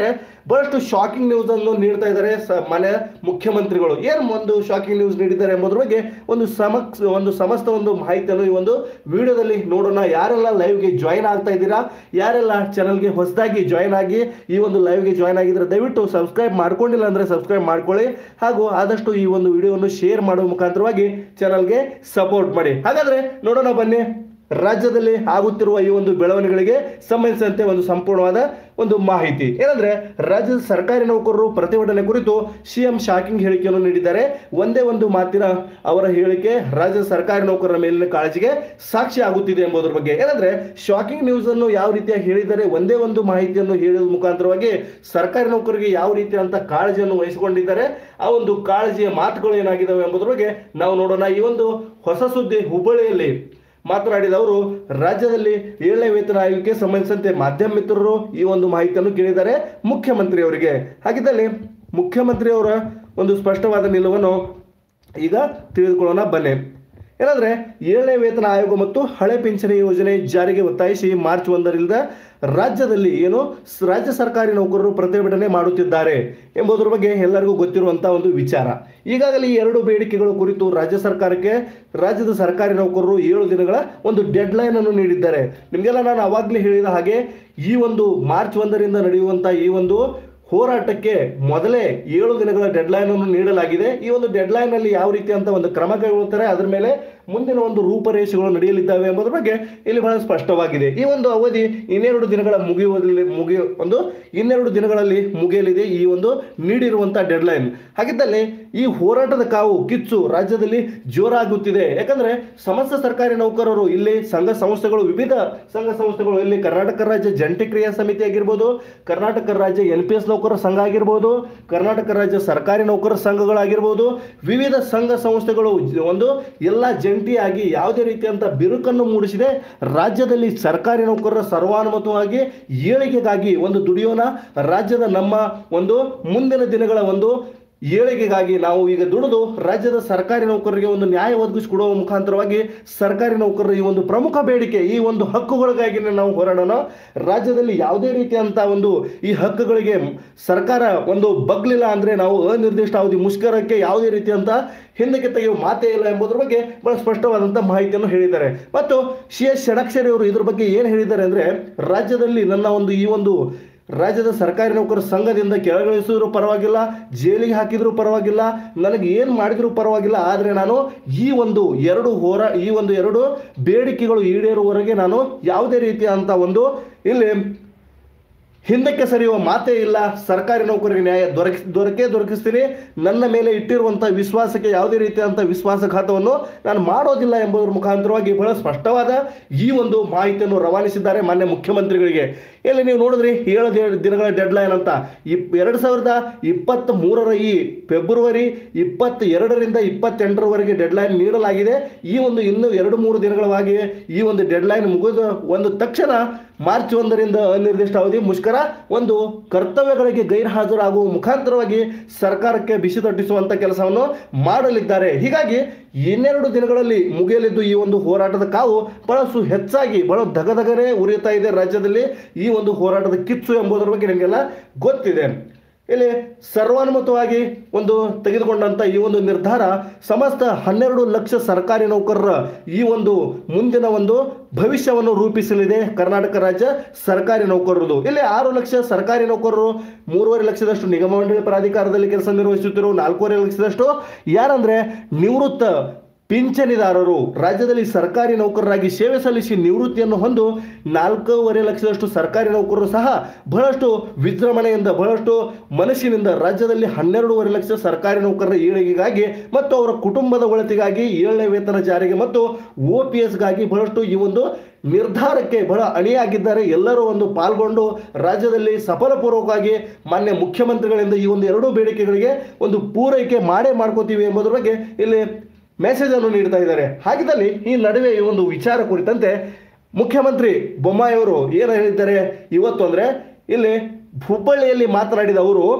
ಬಹಳಷ್ಟು ಶಾಕಿಂಗ್ ನ್ಯೂಸ್ ಅನ್ನು ನೀಡ್ತಾ ಇದ್ದಾರೆ ಸ ಮನೆ ಮುಖ್ಯಮಂತ್ರಿಗಳು ಏನು ಒಂದು ಶಾಕಿಂಗ್ ನ್ಯೂಸ್ ನೀಡಿದ್ದಾರೆ ಎಂಬುದರ ಬಗ್ಗೆ ಒಂದು ಸಮಕ್ಸ್ ಒಂದು ಸಮಸ್ತ ಒಂದು ಮಾಹಿತಿಯನ್ನು ಈ ಒಂದು ವಿಡಿಯೋದಲ್ಲಿ ನೋಡೋಣ ಯಾರೆಲ್ಲ ಲೈವ್ಗೆ ಜಾಯಿನ್ ಆಗ್ತಾ ಇದ್ದೀರಾ ಯಾರೆಲ್ಲ ಚಾನಲ್ಗೆ ಹೊಸದಾಗಿ ಜಾಯಿನ್ ಆಗಿ ಈ ಒಂದು ಲೈವ್ಗೆ ಜಾಯಿನ್ ಆಗಿದ್ರೆ ದಯವಿಟ್ಟು ಸಬ್ಸ್ಕ್ರೈಬ್ ಮಾಡ್ಕೊಂಡಿಲ್ಲ ಅಂದ್ರೆ ಸಬ್ಸ್ಕ್ರೈಬ್ ಮಾಡ್ಕೊಳ್ಳಿ ಹಾಗೂ ಆದಷ್ಟು ಈ ಒಂದು ವಿಡಿಯೋವನ್ನು ಶೇರ್ ಮಾಡುವ ಮುಖಾಂತರವಾಗಿ ಚಾನಲ್ಗೆ ಸಪೋರ್ಟ್ ಮಾಡಿ ಹಾಗಾದ್ರೆ ನೋಡೋಣ ಬನ್ನಿ ರಾಜ್ಯದಲ್ಲಿ ಆಗುತ್ತಿರುವ ಈ ಒಂದು ಬೆಳವಣಿಗೆಗಳಿಗೆ ಸಂಬಂಧಿಸಿದಂತೆ ಒಂದು ಸಂಪೂರ್ಣವಾದ ಒಂದು ಮಾಹಿತಿ ಏನಂದ್ರೆ ರಾಜ್ಯದ ಸರ್ಕಾರಿ ನೌಕರರು ಪ್ರತಿಭಟನೆ ಕುರಿತು ಸಿಎಂ ಶಾಕಿಂಗ್ ಹೇಳಿಕೆಯನ್ನು ನೀಡಿದ್ದಾರೆ ಒಂದೇ ಒಂದು ಮಾತಿನ ಅವರ ಹೇಳಿಕೆ ರಾಜ್ಯದ ಸರ್ಕಾರಿ ನೌಕರರ ಮೇಲಿನ ಕಾಳಜಿಗೆ ಸಾಕ್ಷಿ ಆಗುತ್ತಿದೆ ಎಂಬುದರ ಬಗ್ಗೆ ಏನಂದ್ರೆ ಶಾಕಿಂಗ್ ನ್ಯೂಸ್ ಅನ್ನು ಯಾವ ರೀತಿಯಾಗಿ ಹೇಳಿದ್ದಾರೆ ಒಂದೇ ಒಂದು ಮಾಹಿತಿಯನ್ನು ಹೇಳುವ ಮುಖಾಂತರವಾಗಿ ಸರ್ಕಾರಿ ನೌಕರರಿಗೆ ಯಾವ ರೀತಿಯಾದಂತ ಕಾಳಜಿಯನ್ನು ವಹಿಸಿಕೊಂಡಿದ್ದಾರೆ ಆ ಒಂದು ಕಾಳಜಿಯ ಮಾತುಗಳು ಏನಾಗಿದ್ದಾವೆ ಎಂಬುದರ ಬಗ್ಗೆ ನಾವು ನೋಡೋಣ ಈ ಒಂದು ಹೊಸ ಸುದ್ದಿ ಹುಬ್ಬಳ್ಳಿಯಲ್ಲಿ ಮಾತನಾಡಿದ ಅವರು ರಾಜ್ಯದಲ್ಲಿ ಏಳನೇ ವೇತನ ಆಯೋಗಕ್ಕೆ ಸಂಬಂಧಿಸಿದಂತೆ ಮಾಧ್ಯಮ ಮಿತ್ರರು ಈ ಒಂದು ಮಾಹಿತಿಯನ್ನು ಕೇಳಿದ್ದಾರೆ ಮುಖ್ಯಮಂತ್ರಿ ಅವರಿಗೆ ಹಾಗಿದ್ದಲ್ಲಿ ಮುಖ್ಯಮಂತ್ರಿ ಅವರ ಒಂದು ಸ್ಪಷ್ಟವಾದ ನಿಲುವನ್ನು ಈಗ ತಿಳಿದುಕೊಳ್ಳೋಣ ಬನ್ನಿ ಏನಂದ್ರೆ ಏಳನೇ ವೇತನ ಆಯೋಗ ಮತ್ತು ಹಳೆ ಪಿಂಚಣಿ ಯೋಜನೆ ಜಾರಿಗೆ ಒತ್ತಾಯಿಸಿ ಮಾರ್ಚ್ ಒಂದರಿಂದ ರಾಜ್ಯದಲ್ಲಿ ಏನು ಸ್- ರಾಜ್ಯ ಸರ್ಕಾರಿ ನೌಕರರು ಪ್ರತಿಭಟನೆ ಮಾಡುತ್ತಿದ್ದಾರೆ ಎಂಬುದರ ಬಗ್ಗೆ ಎಲ್ಲರಿಗೂ ಗೊತ್ತಿರುವಂತಹ ಒಂದು ವಿಚಾರ ಈಗಾಗಲೇ ಈ ಎರಡು ಬೇಡಿಕೆಗಳ ಕುರಿತು ರಾಜ್ಯ ಸರ್ಕಾರಕ್ಕೆ ರಾಜ್ಯದ ಸರ್ಕಾರಿ ನೌಕರರು ಏಳು ದಿನಗಳ ಒಂದು ಡೆಡ್ ಲೈನ್ ಅನ್ನು ನೀಡಿದ್ದಾರೆ ನಿಮಗೆಲ್ಲ ನಾನು ಅವಾಗಲೇ ಹೇಳಿದ ಹಾಗೆ ಈ ಒಂದು ಮಾರ್ಚ್ ಒಂದರಿಂದ ನಡೆಯುವಂತಹ ಈ ಒಂದು ಹೋರಾಟಕ್ಕೆ ಮೊದಲೇ ಏಳು ದಿನಗಳ ಡೆಡ್ಲೈನ್ ಅನ್ನು ನೀಡಲಾಗಿದೆ ಈ ಒಂದು ಡೆಡ್ಲೈನ್ ಅಲ್ಲಿ ಯಾವ ರೀತಿ ಅಂತ ಒಂದು ಕ್ರಮ ಕೈಗೊಳ್ಳುತ್ತಾರೆ ಅದರ ಮೇಲೆ ಮುಂದಿನ ಒಂದು ರೂಪರೇಷೆಗಳು ನಡೆಯಲಿದ್ದಾವೆ ಎಂಬುದರ ಬಗ್ಗೆ ಇಲ್ಲಿ ಬಹಳ ಸ್ಪಷ್ಟವಾಗಿದೆ ಈ ಒಂದು ಅವಧಿ ಇನ್ನೆರಡು ದಿನಗಳ ಮುಗಿಯುವುದಲ್ಲಿ ಮುಗಿಯ ಒಂದು ಇನ್ನೆರಡು ದಿನಗಳಲ್ಲಿ ಮುಗಿಯಲಿದೆ ಈ ಒಂದು ನೀಡಿರುವಂತಹ ಡೆಡ್ಲೈನ್ ಹಾಗಿದ್ದಲ್ಲಿ ಈ ಹೋರಾಟದ ಕಾವು ಕಿಚ್ಚು ರಾಜ್ಯದಲ್ಲಿ ಜೋರಾಗುತ್ತಿದೆ ಯಾಕಂದ್ರೆ ಸಮಸ್ತ ಸರ್ಕಾರಿ ನೌಕರರು ಇಲ್ಲಿ ಸಂಘ ಸಂಸ್ಥೆಗಳು ವಿವಿಧ ಸಂಘ ಸಂಸ್ಥೆಗಳು ಇಲ್ಲಿ ಕರ್ನಾಟಕ ರಾಜ್ಯ ಜಂಟಿ ಕ್ರಿಯಾ ಸಮಿತಿ ಆಗಿರ್ಬೋದು ಕರ್ನಾಟಕ ರಾಜ್ಯ ಎನ್ ಪಿ ಎಸ್ ನೌಕರರ ಸಂಘ ಆಗಿರ್ಬೋದು ಕರ್ನಾಟಕ ರಾಜ್ಯ ಸರ್ಕಾರಿ ನೌಕರರ ಸಂಘಗಳಾಗಿರ್ಬೋದು ವಿವಿಧ ಸಂಘ ಸಂಸ್ಥೆಗಳು ಜ- ಒಂದು ಎಲ್ಲ ಜಂಟಿಯಾಗಿ ಯಾವುದೇ ರೀತಿಯಂತ ಬಿರುಕನ್ನು ಮೂಡಿಸಿದೆ ರಾಜ್ಯದಲ್ಲಿ ಸರ್ಕಾರಿ ನೌಕರರ ಸರ್ವಾನುಮತವಾಗಿ ಏಳಿಗೆಗಾಗಿ ಒಂದು ದುಡಿಯೋಣ ರಾಜ್ಯದ ನಮ್ಮ ಒಂದು ಮುಂದಿನ ದಿನಗಳ ಒಂದು ಏಳಿಗೆಗಾಗಿ ನಾವು ಈಗ ದುಡಿದು ರಾಜ್ಯದ ಸರ್ಕಾರಿ ನೌಕರರಿಗೆ ಒಂದು ನ್ಯಾಯ ಒದಗಿಸಿಕೊಡುವ ಮುಖಾಂತರವಾಗಿ ಸರ್ಕಾರಿ ನೌಕರರ ಈ ಒಂದು ಪ್ರಮುಖ ಬೇಡಿಕೆ ಈ ಒಂದು ಹಕ್ಕುಗಳಿಗಾಗಿ ನಾವು ಹೋರಾಡೋಣ ರಾಜ್ಯದಲ್ಲಿ ಯಾವುದೇ ರೀತಿಯಂತ ಒಂದು ಈ ಹಕ್ಕುಗಳಿಗೆ ಸರ್ಕಾರ ಒಂದು ಬಗ್ಲಿಲ್ಲ ಅಂದ್ರೆ ನಾವು ಅನಿರ್ದಿಷ್ಟ ಅವಧಿ ಮುಷ್ಕರಕ್ಕೆ ಯಾವುದೇ ರೀತಿಯಂತ ಹಿಂದಕ್ಕೆ ತೆಗೆಯುವ ಮಾತೇ ಇಲ್ಲ ಎಂಬುದರ ಬಗ್ಗೆ ಬಹಳ ಸ್ಪಷ್ಟವಾದಂಥ ಮಾಹಿತಿಯನ್ನು ಹೇಳಿದ್ದಾರೆ ಮತ್ತು ಸಿ ಎಸ್ ಷಡಕ್ಷರಿ ಅವರು ಇದ್ರ ಬಗ್ಗೆ ಏನು ಹೇಳಿದ್ದಾರೆ ಅಂದ್ರೆ ರಾಜ್ಯದಲ್ಲಿ ನನ್ನ ಒಂದು ಈ ಒಂದು ರಾಜ್ಯದ ಸರ್ಕಾರಿ ನೌಕರರ ಸಂಘದಿಂದ ಕೆಳಗಿಳಿಸಿದ್ರು ಪರವಾಗಿಲ್ಲ ಜೈಲಿಗೆ ಹಾಕಿದ್ರು ಪರವಾಗಿಲ್ಲ ನನಗೆ ಏನು ಮಾಡಿದ್ರು ಪರವಾಗಿಲ್ಲ ಆದರೆ ನಾನು ಈ ಒಂದು ಎರಡು ಹೋರಾ ಈ ಒಂದು ಎರಡು ಬೇಡಿಕೆಗಳು ಈಡೇರುವವರೆಗೆ ನಾನು ಯಾವುದೇ ರೀತಿಯಾದಂಥ ಒಂದು ಇಲ್ಲಿ ಹಿಂದಕ್ಕೆ ಸರಿಯುವ ಮಾತೇ ಇಲ್ಲ ಸರ್ಕಾರಿ ನೌಕರರಿಗೆ ನ್ಯಾಯ ದೊರಕಿಸ್ ದೊರಕೇ ದೊರಕಿಸ್ತೀನಿ ನನ್ನ ಮೇಲೆ ಇಟ್ಟಿರುವಂಥ ವಿಶ್ವಾಸಕ್ಕೆ ಯಾವುದೇ ರೀತಿಯಾದಂಥ ವಿಶ್ವಾಸಘಾತವನ್ನು ನಾನು ಮಾಡೋದಿಲ್ಲ ಎಂಬುದರ ಮುಖಾಂತರವಾಗಿ ಬಹಳ ಸ್ಪಷ್ಟವಾದ ಈ ಒಂದು ಮಾಹಿತಿಯನ್ನು ರವಾನಿಸಿದ್ದಾರೆ ಮಾನ್ಯ ಮುಖ್ಯಮಂತ್ರಿಗಳಿಗೆ ಇಲ್ಲಿ ನೀವು ನೋಡಿದ್ರಿ ಏಳು ದಿ- ದಿನಗಳ ಡೆಡ್ಲೈನ್ ಅಂತ ಇಪ್ ಎರಡು ಸಾವಿರದ ಇಪ್ಪತ್ತ್ ಮೂರರ ಈ ಫೆಬ್ರವರಿ ಇಪ್ಪತ್ತ ಎರಡರಿಂದ ಇಪ್ಪತ್ತೆಂಟರವರೆಗೆ ಡೆಡ್ಲೈನ್ ನೀಡಲಾಗಿದೆ ಈ ಒಂದು ಇನ್ನು ಎರಡು ಮೂರು ದಿನಗಳವಾಗಿ ಈ ಒಂದು ಡೆಡ್ಲೈನ್ ಮುಗಿದ ಒಂದು ತಕ್ಷಣ ಮಾರ್ಚ್ ಒಂದರಿಂದ ಅನಿರ್ದಿಷ್ಟ ಅವಧಿ ಮುಷ್ಕರ ಒಂದು ಕರ್ತವ್ಯಗಳಿಗೆ ಗೈರ್ಹಾಜರಾಗುವ ಮುಖಾಂತರವಾಗಿ ಸರ್ಕಾರಕ್ಕೆ ಬಿಸಿ ತಟ್ಟಿಸುವಂತ ಕೆಲಸವನ್ನು ಮಾಡಲಿದ್ದಾರೆ ಹೀಗಾಗಿ ಇನ್ನೆರಡು ದಿನಗಳಲ್ಲಿ ಮುಗಿಯಲಿದ್ದು ಈ ಒಂದು ಹೋರಾಟದ ಕಾವು ಬಹಳಷ್ಟು ಹೆಚ್ಚಾಗಿ ಬಹಳ ದಗದಗನೆ ಉರಿಯುತ್ತಾ ಇದೆ ರಾಜ್ಯದಲ್ಲಿ ಈ ಒಂದು ಹೋರಾಟದ ಕಿಚ್ಚು ಎಂಬುದರ ಬಗ್ಗೆ ನಿಮಗೆಲ್ಲ ಗೊತ್ತಿದೆ ಇಲ್ಲಿ ಸರ್ವಾನುಮತವಾಗಿ ಒಂದು ತೆಗೆದುಕೊಂಡಂತ ಈ ಒಂದು ನಿರ್ಧಾರ ಸಮಸ್ತ ಹನ್ನೆರಡು ಲಕ್ಷ ಸರ್ಕಾರಿ ನೌಕರರ ಈ ಒಂದು ಮುಂದಿನ ಒಂದು ಭವಿಷ್ಯವನ್ನು ರೂಪಿಸಲಿದೆ ಕರ್ನಾಟಕ ರಾಜ್ಯ ಸರ್ಕಾರಿ ನೌಕರರದು ಇಲ್ಲಿ ಆರು ಲಕ್ಷ ಸರ್ಕಾರಿ ನೌಕರರು ಮೂರುವರೆ ಲಕ್ಷದಷ್ಟು ನಿಗಮ ಮಂಡಳಿ ಪ್ರಾಧಿಕಾರದಲ್ಲಿ ಕೆಲಸ ನಿರ್ವಹಿಸುತ್ತಿರೋ ನಾಲ್ಕೂವರೆ ಲಕ್ಷದಷ್ಟು ಯಾರಂದ್ರೆ ನಿವೃತ್ತ ಪಿಂಚಣಿದಾರರು ರಾಜ್ಯದಲ್ಲಿ ಸರ್ಕಾರಿ ನೌಕರರಾಗಿ ಸೇವೆ ಸಲ್ಲಿಸಿ ನಿವೃತ್ತಿಯನ್ನು ಹೊಂದು ನಾಲ್ಕೂವರೆ ಲಕ್ಷದಷ್ಟು ಸರ್ಕಾರಿ ನೌಕರರು ಸಹ ಬಹಳಷ್ಟು ವಿಜೃಂಭಣೆಯಿಂದ ಬಹಳಷ್ಟು ಮನಸ್ಸಿನಿಂದ ರಾಜ್ಯದಲ್ಲಿ ಹನ್ನೆರಡೂವರೆ ಲಕ್ಷ ಸರ್ಕಾರಿ ನೌಕರರ ಏಳಿಗೆಗಾಗಿ ಮತ್ತು ಅವರ ಕುಟುಂಬದ ಒಳಿತಿಗಾಗಿ ಏಳನೇ ವೇತನ ಜಾರಿಗೆ ಮತ್ತು ಒ ಪಿ ಎಸ್ಗಾಗಿ ಬಹಳಷ್ಟು ಈ ಒಂದು ನಿರ್ಧಾರಕ್ಕೆ ಬಹಳ ಅಣಿಯಾಗಿದ್ದಾರೆ ಎಲ್ಲರೂ ಒಂದು ಪಾಲ್ಗೊಂಡು ರಾಜ್ಯದಲ್ಲಿ ಸಫಲಪೂರ್ವಕವಾಗಿ ಮಾನ್ಯ ಮುಖ್ಯಮಂತ್ರಿಗಳಿಂದ ಈ ಒಂದು ಎರಡೂ ಬೇಡಿಕೆಗಳಿಗೆ ಒಂದು ಪೂರೈಕೆ ಮಾಡೇ ಮಾಡ್ಕೋತೀವಿ ಎಂಬುದರ ಬಗ್ಗೆ ಇಲ್ಲಿ ಮೆಸೇಜ್ ಅನ್ನು ನೀಡ್ತಾ ಇದ್ದಾರೆ ಹಾಗಿದ್ದಲ್ಲಿ ಈ ನಡುವೆ ಈ ಒಂದು ವಿಚಾರ ಕುರಿತಂತೆ ಮುಖ್ಯಮಂತ್ರಿ ಬೊಮ್ಮಾಯಿ ಅವರು ಏನು ಹೇಳಿದ್ದಾರೆ ಇವತ್ತು ಅಂದ್ರೆ ಇಲ್ಲಿ ಹುಬ್ಬಳ್ಳಿಯಲ್ಲಿ ಮಾತನಾಡಿದ ಅವರು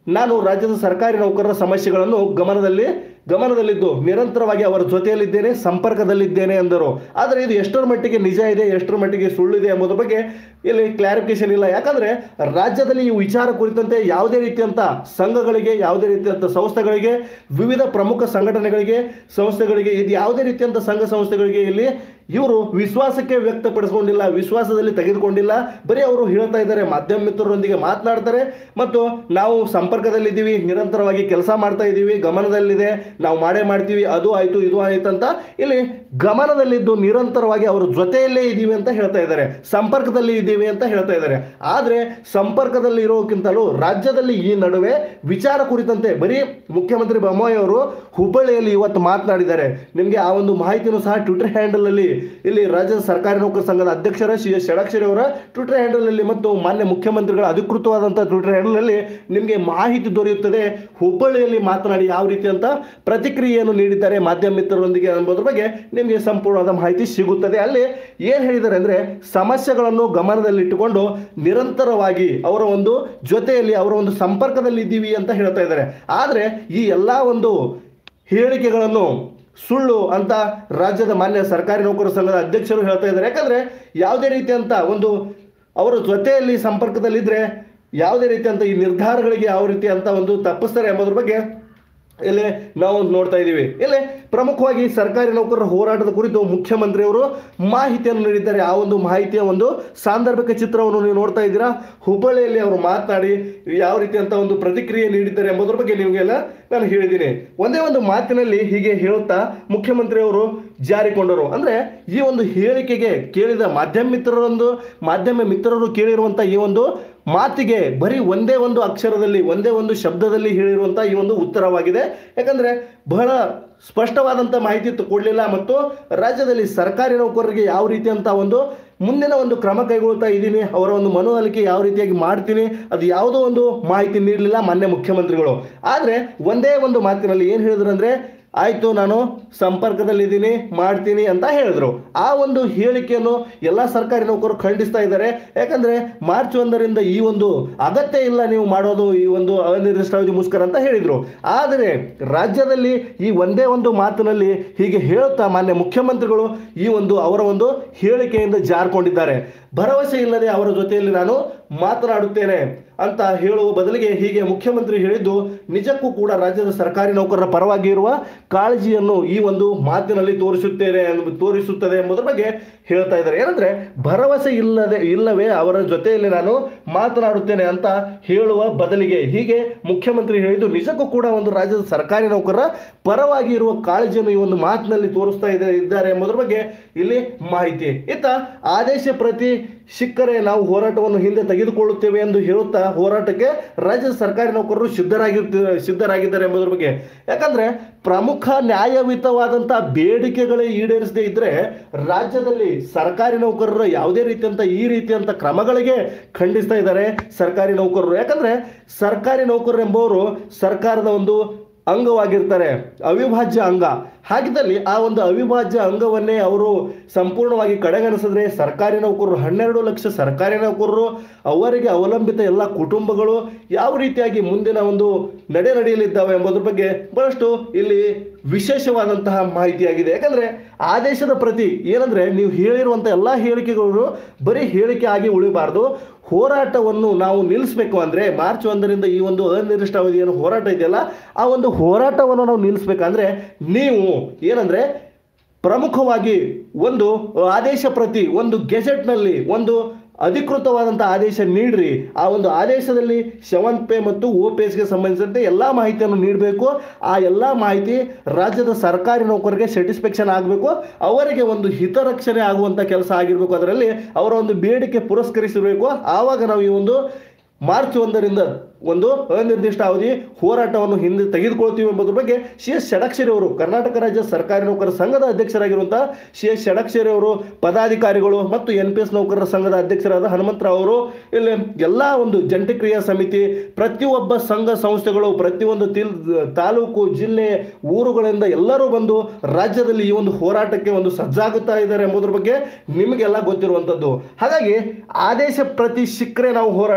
ನಾನು ರಾಜ್ಯದ ಸರ್ಕಾರಿ ನೌಕರರ ಸಮಸ್ಯೆಗಳನ್ನು ಗಮನದಲ್ಲಿ ಗಮನದಲ್ಲಿದ್ದು ನಿರಂತರವಾಗಿ ಅವರ ಜೊತೆಯಲ್ಲಿದ್ದೇನೆ ಸಂಪರ್ಕದಲ್ಲಿದ್ದೇನೆ ಎಂದರು ಆದರೆ ಇದು ಎಷ್ಟರ ಮಟ್ಟಿಗೆ ನಿಜ ಇದೆ ಎಷ್ಟರ ಮಟ್ಟಿಗೆ ಸುಳ್ಳಿದೆ ಎಂಬುದರ ಬಗ್ಗೆ ಇಲ್ಲಿ ಕ್ಲಾರಿಫಿಕೇಶನ್ ಇಲ್ಲ ಯಾಕಂದ್ರೆ ರಾಜ್ಯದಲ್ಲಿ ಈ ವಿಚಾರ ಕುರಿತಂತೆ ಯಾವುದೇ ರೀತಿಯಂತ ಸಂಘಗಳಿಗೆ ಯಾವುದೇ ರೀತಿಯಂತ ಸಂಸ್ಥೆಗಳಿಗೆ ವಿವಿಧ ಪ್ರಮುಖ ಸಂಘಟನೆಗಳಿಗೆ ಸಂಸ್ಥೆಗಳಿಗೆ ಇದು ಯಾವುದೇ ರೀತಿಯಂತ ಸಂಘ ಸಂಸ್ಥೆಗಳಿಗೆ ಇಲ್ಲಿ ಇವರು ವಿಶ್ವಾಸಕ್ಕೆ ವ್ಯಕ್ತಪಡಿಸಿಕೊಂಡಿಲ್ಲ ವಿಶ್ವಾಸದಲ್ಲಿ ತೆಗೆದುಕೊಂಡಿಲ್ಲ ಬರೀ ಅವರು ಹೇಳ್ತಾ ಇದ್ದಾರೆ ಮಾಧ್ಯಮ ಮಿತ್ರರೊಂದಿಗೆ ಮಾತನಾಡ್ತಾರೆ ಮತ್ತು ನಾವು ಸಂಪರ್ಕದಲ್ಲಿದ್ದೀವಿ ನಿರಂತರವಾಗಿ ಕೆಲಸ ಮಾಡ್ತಾ ಇದ್ದೀವಿ ಗಮನದಲ್ಲಿದೆ ನಾವು ಮಾಡೇ ಮಾಡ್ತೀವಿ ಅದು ಆಯ್ತು ಇದು ಆಯ್ತು ಅಂತ ಇಲ್ಲಿ ಗಮನದಲ್ಲಿದ್ದು ನಿರಂತರವಾಗಿ ಅವರ ಜೊತೆಯಲ್ಲೇ ಇದ್ದೀವಿ ಅಂತ ಹೇಳ್ತಾ ಇದ್ದಾರೆ ಸಂಪರ್ಕದಲ್ಲಿ ಇದ್ದೀವಿ ಅಂತ ಹೇಳ್ತಾ ಇದ್ದಾರೆ ಆದರೆ ಸಂಪರ್ಕದಲ್ಲಿ ಇರೋಕ್ಕಿಂತಲೂ ರಾಜ್ಯದಲ್ಲಿ ಈ ನಡುವೆ ವಿಚಾರ ಕುರಿತಂತೆ ಬರೀ ಮುಖ್ಯಮಂತ್ರಿ ಬೊಮ್ಮಾಯಿ ಅವರು ಹುಬ್ಬಳ್ಳಿಯಲ್ಲಿ ಇವತ್ತು ಮಾತನಾಡಿದ್ದಾರೆ ನಿಮಗೆ ಆ ಒಂದು ಮಾಹಿತಿನೂ ಸಹ ಟ್ವಿಟರ್ ಹ್ಯಾಂಡಲ್ ಅಲ್ಲಿ ಇಲ್ಲಿ ರಾಜ್ಯದ ಸರ್ಕಾರಿ ನೌಕರ ಸಂಘದ ಅಧ್ಯಕ್ಷರ ಶ್ರೀ ಎಸ್ ಷಡಕ್ಷರಿ ಅವರ ಟ್ವಿಟರ್ ಹ್ಯಾಂಡಲ್ ಅಲ್ಲಿ ಮತ್ತು ಮಾನ್ಯ ಮುಖ್ಯಮಂತ್ರಿಗಳ ಅಧಿಕೃತವಾದಂತಹ ಟ್ವಿಟರ್ ಹ್ಯಾಂಡಲ್ ಅಲ್ಲಿ ನಿಮಗೆ ಮಾಹಿತಿ ದೊರೆಯುತ್ತದೆ ಹುಬ್ಬಳ್ಳಿಯಲ್ಲಿ ಮಾತನಾಡಿ ಯಾವ ರೀತಿ ಅಂತ ಪ್ರತಿಕ್ರಿಯೆಯನ್ನು ನೀಡಿದ್ದಾರೆ ಮಾಧ್ಯಮ ಮಿತ್ರರೊಂದಿಗೆ ಎಂಬುದರ ಬಗ್ಗೆ ನಿಮಗೆ ಸಂಪೂರ್ಣವಾದ ಮಾಹಿತಿ ಸಿಗುತ್ತದೆ ಅಲ್ಲಿ ಏನು ಹೇಳಿದ್ದಾರೆ ಅಂದ್ರೆ ಸಮಸ್ಯೆಗಳನ್ನು ಗಮನದಲ್ಲಿಟ್ಟುಕೊಂಡು ನಿರಂತರವಾಗಿ ಅವರ ಒಂದು ಜೊತೆಯಲ್ಲಿ ಅವರ ಒಂದು ಸಂಪರ್ಕದಲ್ಲಿ ಇದ್ದೀವಿ ಅಂತ ಹೇಳ್ತಾ ಇದ್ದಾರೆ ಆದರೆ ಈ ಎಲ್ಲ ಒಂದು ಹೇಳಿಕೆಗಳನ್ನು ಸುಳ್ಳು ಅಂತ ರಾಜ್ಯದ ಮಾನ್ಯ ಸರ್ಕಾರಿ ನೌಕರ ಸಂಘದ ಅಧ್ಯಕ್ಷರು ಹೇಳ್ತಾ ಇದ್ದಾರೆ ಯಾಕಂದ್ರೆ ಯಾವುದೇ ರೀತಿಯಂತ ಒಂದು ಅವರ ಜೊತೆಯಲ್ಲಿ ಸಂಪರ್ಕದಲ್ಲಿದ್ದರೆ ಯಾವುದೇ ರೀತಿಯಂತ ಈ ನಿರ್ಧಾರಗಳಿಗೆ ಯಾವ ರೀತಿ ಅಂತ ಒಂದು ತಪ್ಪಿಸ್ತಾರೆ ಎಂಬುದ್ರ ಬಗ್ಗೆ ಇಲ್ಲಿ ನಾವು ನೋಡ್ತಾ ಇದ್ದೀವಿ ಇಲ್ಲಿ ಪ್ರಮುಖವಾಗಿ ಸರ್ಕಾರಿ ನೌಕರರ ಹೋರಾಟದ ಕುರಿತು ಮುಖ್ಯಮಂತ್ರಿಯವರು ಮಾಹಿತಿಯನ್ನು ನೀಡಿದ್ದಾರೆ ಆ ಒಂದು ಮಾಹಿತಿಯ ಒಂದು ಸಾಂದರ್ಭಿಕ ಚಿತ್ರವನ್ನು ನೀವು ನೋಡ್ತಾ ಇದ್ದೀರಾ ಹುಬ್ಬಳ್ಳಿಯಲ್ಲಿ ಅವರು ಮಾತನಾಡಿ ಯಾವ ರೀತಿ ಅಂತ ಒಂದು ಪ್ರತಿಕ್ರಿಯೆ ನೀಡಿದ್ದಾರೆ ಎಂಬುದರ ಬಗ್ಗೆ ನಿಮಗೆಲ್ಲ ನಾನು ಹೇಳಿದ್ದೀನಿ ಒಂದೇ ಒಂದು ಮಾತಿನಲ್ಲಿ ಹೀಗೆ ಹೇಳುತ್ತಾ ಮುಖ್ಯಮಂತ್ರಿಯವರು ಜಾರಿಕೊಂಡರು ಅಂದ್ರೆ ಈ ಒಂದು ಹೇಳಿಕೆಗೆ ಕೇಳಿದ ಮಾಧ್ಯಮ ಮಿತ್ರರೊಂದು ಮಾಧ್ಯಮ ಮಿತ್ರರು ಕೇಳಿರುವಂತ ಈ ಒಂದು ಮಾತಿಗೆ ಬರೀ ಒಂದೇ ಒಂದು ಅಕ್ಷರದಲ್ಲಿ ಒಂದೇ ಒಂದು ಶಬ್ದದಲ್ಲಿ ಹೇಳಿರುವಂತ ಈ ಒಂದು ಉತ್ತರವಾಗಿದೆ ಯಾಕಂದ್ರೆ ಬಹಳ ಸ್ಪಷ್ಟವಾದಂಥ ಮಾಹಿತಿ ತ- ಕೊಡಲಿಲ್ಲ ಮತ್ತು ರಾಜ್ಯದಲ್ಲಿ ಸರ್ಕಾರಿ ನೌಕರರಿಗೆ ಯಾವ ರೀತಿಯಂತ ಒಂದು ಮುಂದಿನ ಒಂದು ಕ್ರಮ ಕೈಗೊಳ್ತಾ ಇದ್ದೀನಿ ಅವರ ಒಂದು ಮನವೊಲಿಕೆ ಯಾವ ರೀತಿಯಾಗಿ ಮಾಡ್ತೀನಿ ಅದು ಯಾವುದೋ ಒಂದು ಮಾಹಿತಿ ನೀಡಲಿಲ್ಲ ಮಾನ್ಯ ಮುಖ್ಯಮಂತ್ರಿಗಳು ಆದರೆ ಒಂದೇ ಒಂದು ಮಾತಿನಲ್ಲಿ ಏನು ಹೇಳಿದ್ರು ಅಂದರೆ ಆಯಿತು ನಾನು ಸಂಪರ್ಕದಲ್ಲಿದ್ದೀನಿ ಮಾಡ್ತೀನಿ ಅಂತ ಹೇಳಿದ್ರು ಆ ಒಂದು ಹೇಳಿಕೆಯನ್ನು ಎಲ್ಲ ಸರ್ಕಾರಿ ನೌಕರರು ಖಂಡಿಸ್ತಾ ಇದ್ದಾರೆ ಯಾಕಂದ್ರೆ ಮಾರ್ಚ್ ಒಂದರಿಂದ ಈ ಒಂದು ಅಗತ್ಯ ಇಲ್ಲ ನೀವು ಮಾಡೋದು ಈ ಒಂದು ಅನಿರ್ದಿಷ್ಟಾವಧಿ ಮುಷ್ಕರ ಅಂತ ಹೇಳಿದ್ರು ಆದರೆ ರಾಜ್ಯದಲ್ಲಿ ಈ ಒಂದೇ ಒಂದು ಮಾತಿನಲ್ಲಿ ಹೀಗೆ ಹೇಳುತ್ತಾ ಮಾನ್ಯ ಮುಖ್ಯಮಂತ್ರಿಗಳು ಈ ಒಂದು ಅವರ ಒಂದು ಹೇಳಿಕೆಯಿಂದ ಜಾರ್ಕೊಂಡಿದ್ದಾರೆ ಭರವಸೆ ಇಲ್ಲದೆ ಅವರ ಜೊತೆಯಲ್ಲಿ ನಾನು ಮಾತನಾಡುತ್ತೇನೆ ಅಂತ ಹೇಳುವ ಬದಲಿಗೆ ಹೀಗೆ ಮುಖ್ಯಮಂತ್ರಿ ಹೇಳಿದ್ದು ನಿಜಕ್ಕೂ ಕೂಡ ರಾಜ್ಯದ ಸರ್ಕಾರಿ ನೌಕರರ ಪರವಾಗಿ ಇರುವ ಕಾಳಜಿಯನ್ನು ಈ ಒಂದು ಮಾತಿನಲ್ಲಿ ತೋರಿಸುತ್ತೇನೆ ಎಂಬ- ತೋರಿಸುತ್ತದೆ ಎಂಬುದರ ಬಗ್ಗೆ ಹೇಳ್ತಾ ಇದ್ದಾರೆ ಏನಂದ್ರೆ ಭರವಸೆ ಇಲ್ಲದೆ ಇಲ್ಲವೇ ಅವರ ಜೊತೆಯಲ್ಲಿ ನಾನು ಮಾತನಾಡುತ್ತೇನೆ ಅಂತ ಹೇಳುವ ಬದಲಿಗೆ ಹೀಗೆ ಮುಖ್ಯಮಂತ್ರಿ ಹೇಳಿದ್ದು ನಿಜಕ್ಕೂ ಕೂಡ ಒಂದು ರಾಜ್ಯದ ಸರ್ಕಾರಿ ನೌಕರರ ಪರವಾಗಿ ಇರುವ ಕಾಳಜಿಯನ್ನು ಈ ಒಂದು ಮಾತಿನಲ್ಲಿ ತೋರಿಸ್ತಾ ಇದೆ ಇದ್ದಾರೆ ಎಂಬುದರ ಬಗ್ಗೆ ಇಲ್ಲಿ ಮಾಹಿತಿ ಇತ್ತ ಆದೇಶ ಪ್ರತಿ ಸಿಕ್ಕರೆ ನಾವು ಹೋರಾಟವನ್ನು ಹಿಂದೆ ತೆಗೆದುಕೊಳ್ಳುತ್ತೇವೆ ಎಂದು ಹೇಳುತ್ತಾ ಹೋರಾಟಕ್ಕೆ ರಾಜ್ಯದ ಸರ್ಕಾರಿ ನೌಕರರು ಸಿದ್ಧರಾಗಿರ್ತ ಸಿದ್ಧರಾಗಿದ್ದಾರೆ ಎಂಬುದರ ಬಗ್ಗೆ ಯಾಕಂದ್ರೆ ಪ್ರಮುಖ ನ್ಯಾಯಯುತವಾದಂಥ ಬೇಡಿಕೆಗಳೇ ಈಡೇರಿಸದೇ ಇದ್ರೆ ರಾಜ್ಯದಲ್ಲಿ ಸರ್ಕಾರಿ ನೌಕರರ ಯಾವುದೇ ರೀತಿಯಂತ ಈ ರೀತಿಯಂತ ಕ್ರಮಗಳಿಗೆ ಖಂಡಿಸ್ತಾ ಇದ್ದಾರೆ ಸರ್ಕಾರಿ ನೌಕರರು ಯಾಕಂದ್ರೆ ಸರ್ಕಾರಿ ನೌಕರರು ಎಂಬುವರು ಸರ್ಕಾರದ ಒಂದು ಅಂಗವಾಗಿರ್ತಾರೆ ಅವಿಭಾಜ್ಯ ಅಂಗ ಹಾಗಿದ್ದಲ್ಲಿ ಆ ಒಂದು ಅವಿಭಾಜ್ಯ ಅಂಗವನ್ನೇ ಅವರು ಸಂಪೂರ್ಣವಾಗಿ ಕಡೆಗಣಿಸಿದ್ರೆ ಸರ್ಕಾರಿ ನೌಕರರು ಹನ್ನೆರಡು ಲಕ್ಷ ಸರ್ಕಾರಿ ನೌಕರರು ಅವರಿಗೆ ಅವಲಂಬಿತ ಎಲ್ಲ ಕುಟುಂಬಗಳು ಯಾವ ರೀತಿಯಾಗಿ ಮುಂದಿನ ಒಂದು ನಡೆ ನಡೆಯಲಿದ್ದಾವೆ ಎಂಬುದ್ರ ಬಗ್ಗೆ ಬಹಳಷ್ಟು ಇಲ್ಲಿ ವಿಶೇಷವಾದಂತಹ ಮಾಹಿತಿಯಾಗಿದೆ ಯಾಕಂದ್ರೆ ಆದೇಶದ ಪ್ರತಿ ಏನಂದ್ರೆ ನೀವು ಹೇಳಿರುವಂಥ ಎಲ್ಲ ಹೇಳಿಕೆಗಳು ಬರೀ ಹೇಳಿಕೆ ಆಗಿ ಉಳಿಬಾರ್ದು ಹೋರಾಟವನ್ನು ನಾವು ನಿಲ್ಲಿಸಬೇಕು ಅಂದರೆ ಮಾರ್ಚ್ ಒಂದರಿಂದ ಈ ಒಂದು ಅನಿರ್ದಿಷ್ಟಾವಧಿ ಏನು ಹೋರಾಟ ಇದೆಯಲ್ಲ ಆ ಒಂದು ಹೋರಾಟವನ್ನು ನಾವು ನಿಲ್ಲಿಸ್ಬೇಕಂದ್ರೆ ನೀವು ಏನಂದ್ರೆ ಪ್ರಮುಖವಾಗಿ ಒಂದು ಆದೇಶ ಪ್ರತಿ ಒಂದು ಗೆಜೆಟ್ನಲ್ಲಿ ಒಂದು ಅಧಿಕೃತವಾದಂಥ ಆದೇಶ ನೀಡ್ರಿ ಆ ಒಂದು ಆದೇಶದಲ್ಲಿ ಸೆವೆನ್ ಪೇ ಮತ್ತು ಓ ಪೇಸ್ಗೆ ಸಂಬಂಧಿಸಿದಂತೆ ಎಲ್ಲ ಮಾಹಿತಿಯನ್ನು ನೀಡಬೇಕು ಆ ಎಲ್ಲ ಮಾಹಿತಿ ರಾಜ್ಯದ ಸರ್ಕಾರಿ ನೌಕರರಿಗೆ ಸ್ಯಾಟಿಸ್ಫ್ಯಾಕ್ಷನ್ ಆಗಬೇಕು ಅವರಿಗೆ ಒಂದು ಹಿತರಕ್ಷಣೆ ಆಗುವಂಥ ಕೆಲಸ ಆಗಿರಬೇಕು ಅದರಲ್ಲಿ ಅವರ ಒಂದು ಬೇಡಿಕೆ ಪುರಸ್ಕರಿಸಬೇಕು ಆವಾಗ ನಾವು ಈ ಒಂದು ಮಾರ್ಚ್ ಒಂದರಿಂದ ಒಂದು ಅನಿರ್ದಿಷ್ಟ ಅವಧಿ ಹೋರಾಟವನ್ನು ಹಿಂದೆ ತೆಗೆದುಕೊಳ್ತೀವಿ ಎಂಬುದ್ರ ಬಗ್ಗೆ ಸಿ ಎಸ್ ಷಡಕ್ಷರಿ ಅವರು ಕರ್ನಾಟಕ ರಾಜ್ಯ ಸರ್ಕಾರಿ ನೌಕರರ ಸಂಘದ ಅಧ್ಯಕ್ಷರಾಗಿರುವಂತಹ ಸಿ ಎಸ್ ಷಡಕ್ಷರಿ ಅವರು ಪದಾಧಿಕಾರಿಗಳು ಮತ್ತು ಎನ್ ಪಿ ಎಸ್ ನೌಕರರ ಸಂಘದ ಅಧ್ಯಕ್ಷರಾದ ಹನುಮಂತರಾವ್ ಅವರು ಇಲ್ಲಿ ಎಲ್ಲ ಒಂದು ಜಂಟಿ ಕ್ರಿಯಾ ಸಮಿತಿ ಪ್ರತಿಯೊಬ್ಬ ಸಂಘ ಸಂಸ್ಥೆಗಳು ಪ್ರತಿಯೊಂದು ತಿಲ್ ತಾಲೂಕು ಜಿಲ್ಲೆ ಊರುಗಳಿಂದ ಎಲ್ಲರೂ ಬಂದು ರಾಜ್ಯದಲ್ಲಿ ಈ ಒಂದು ಹೋರಾಟಕ್ಕೆ ಒಂದು ಸಜ್ಜಾಗುತ್ತಾ ಇದ್ದಾರೆ ಎಂಬುದ್ರ ಬಗ್ಗೆ ನಿಮಗೆಲ್ಲ ಗೊತ್ತಿರುವಂಥದ್ದು ಹಾಗಾಗಿ ಆದೇಶ ಪ್ರತಿ ಸಿಕ್ಕರೆ ನಾವು ಹೋರಾಟವನ್ನು ಹಿಂದೆ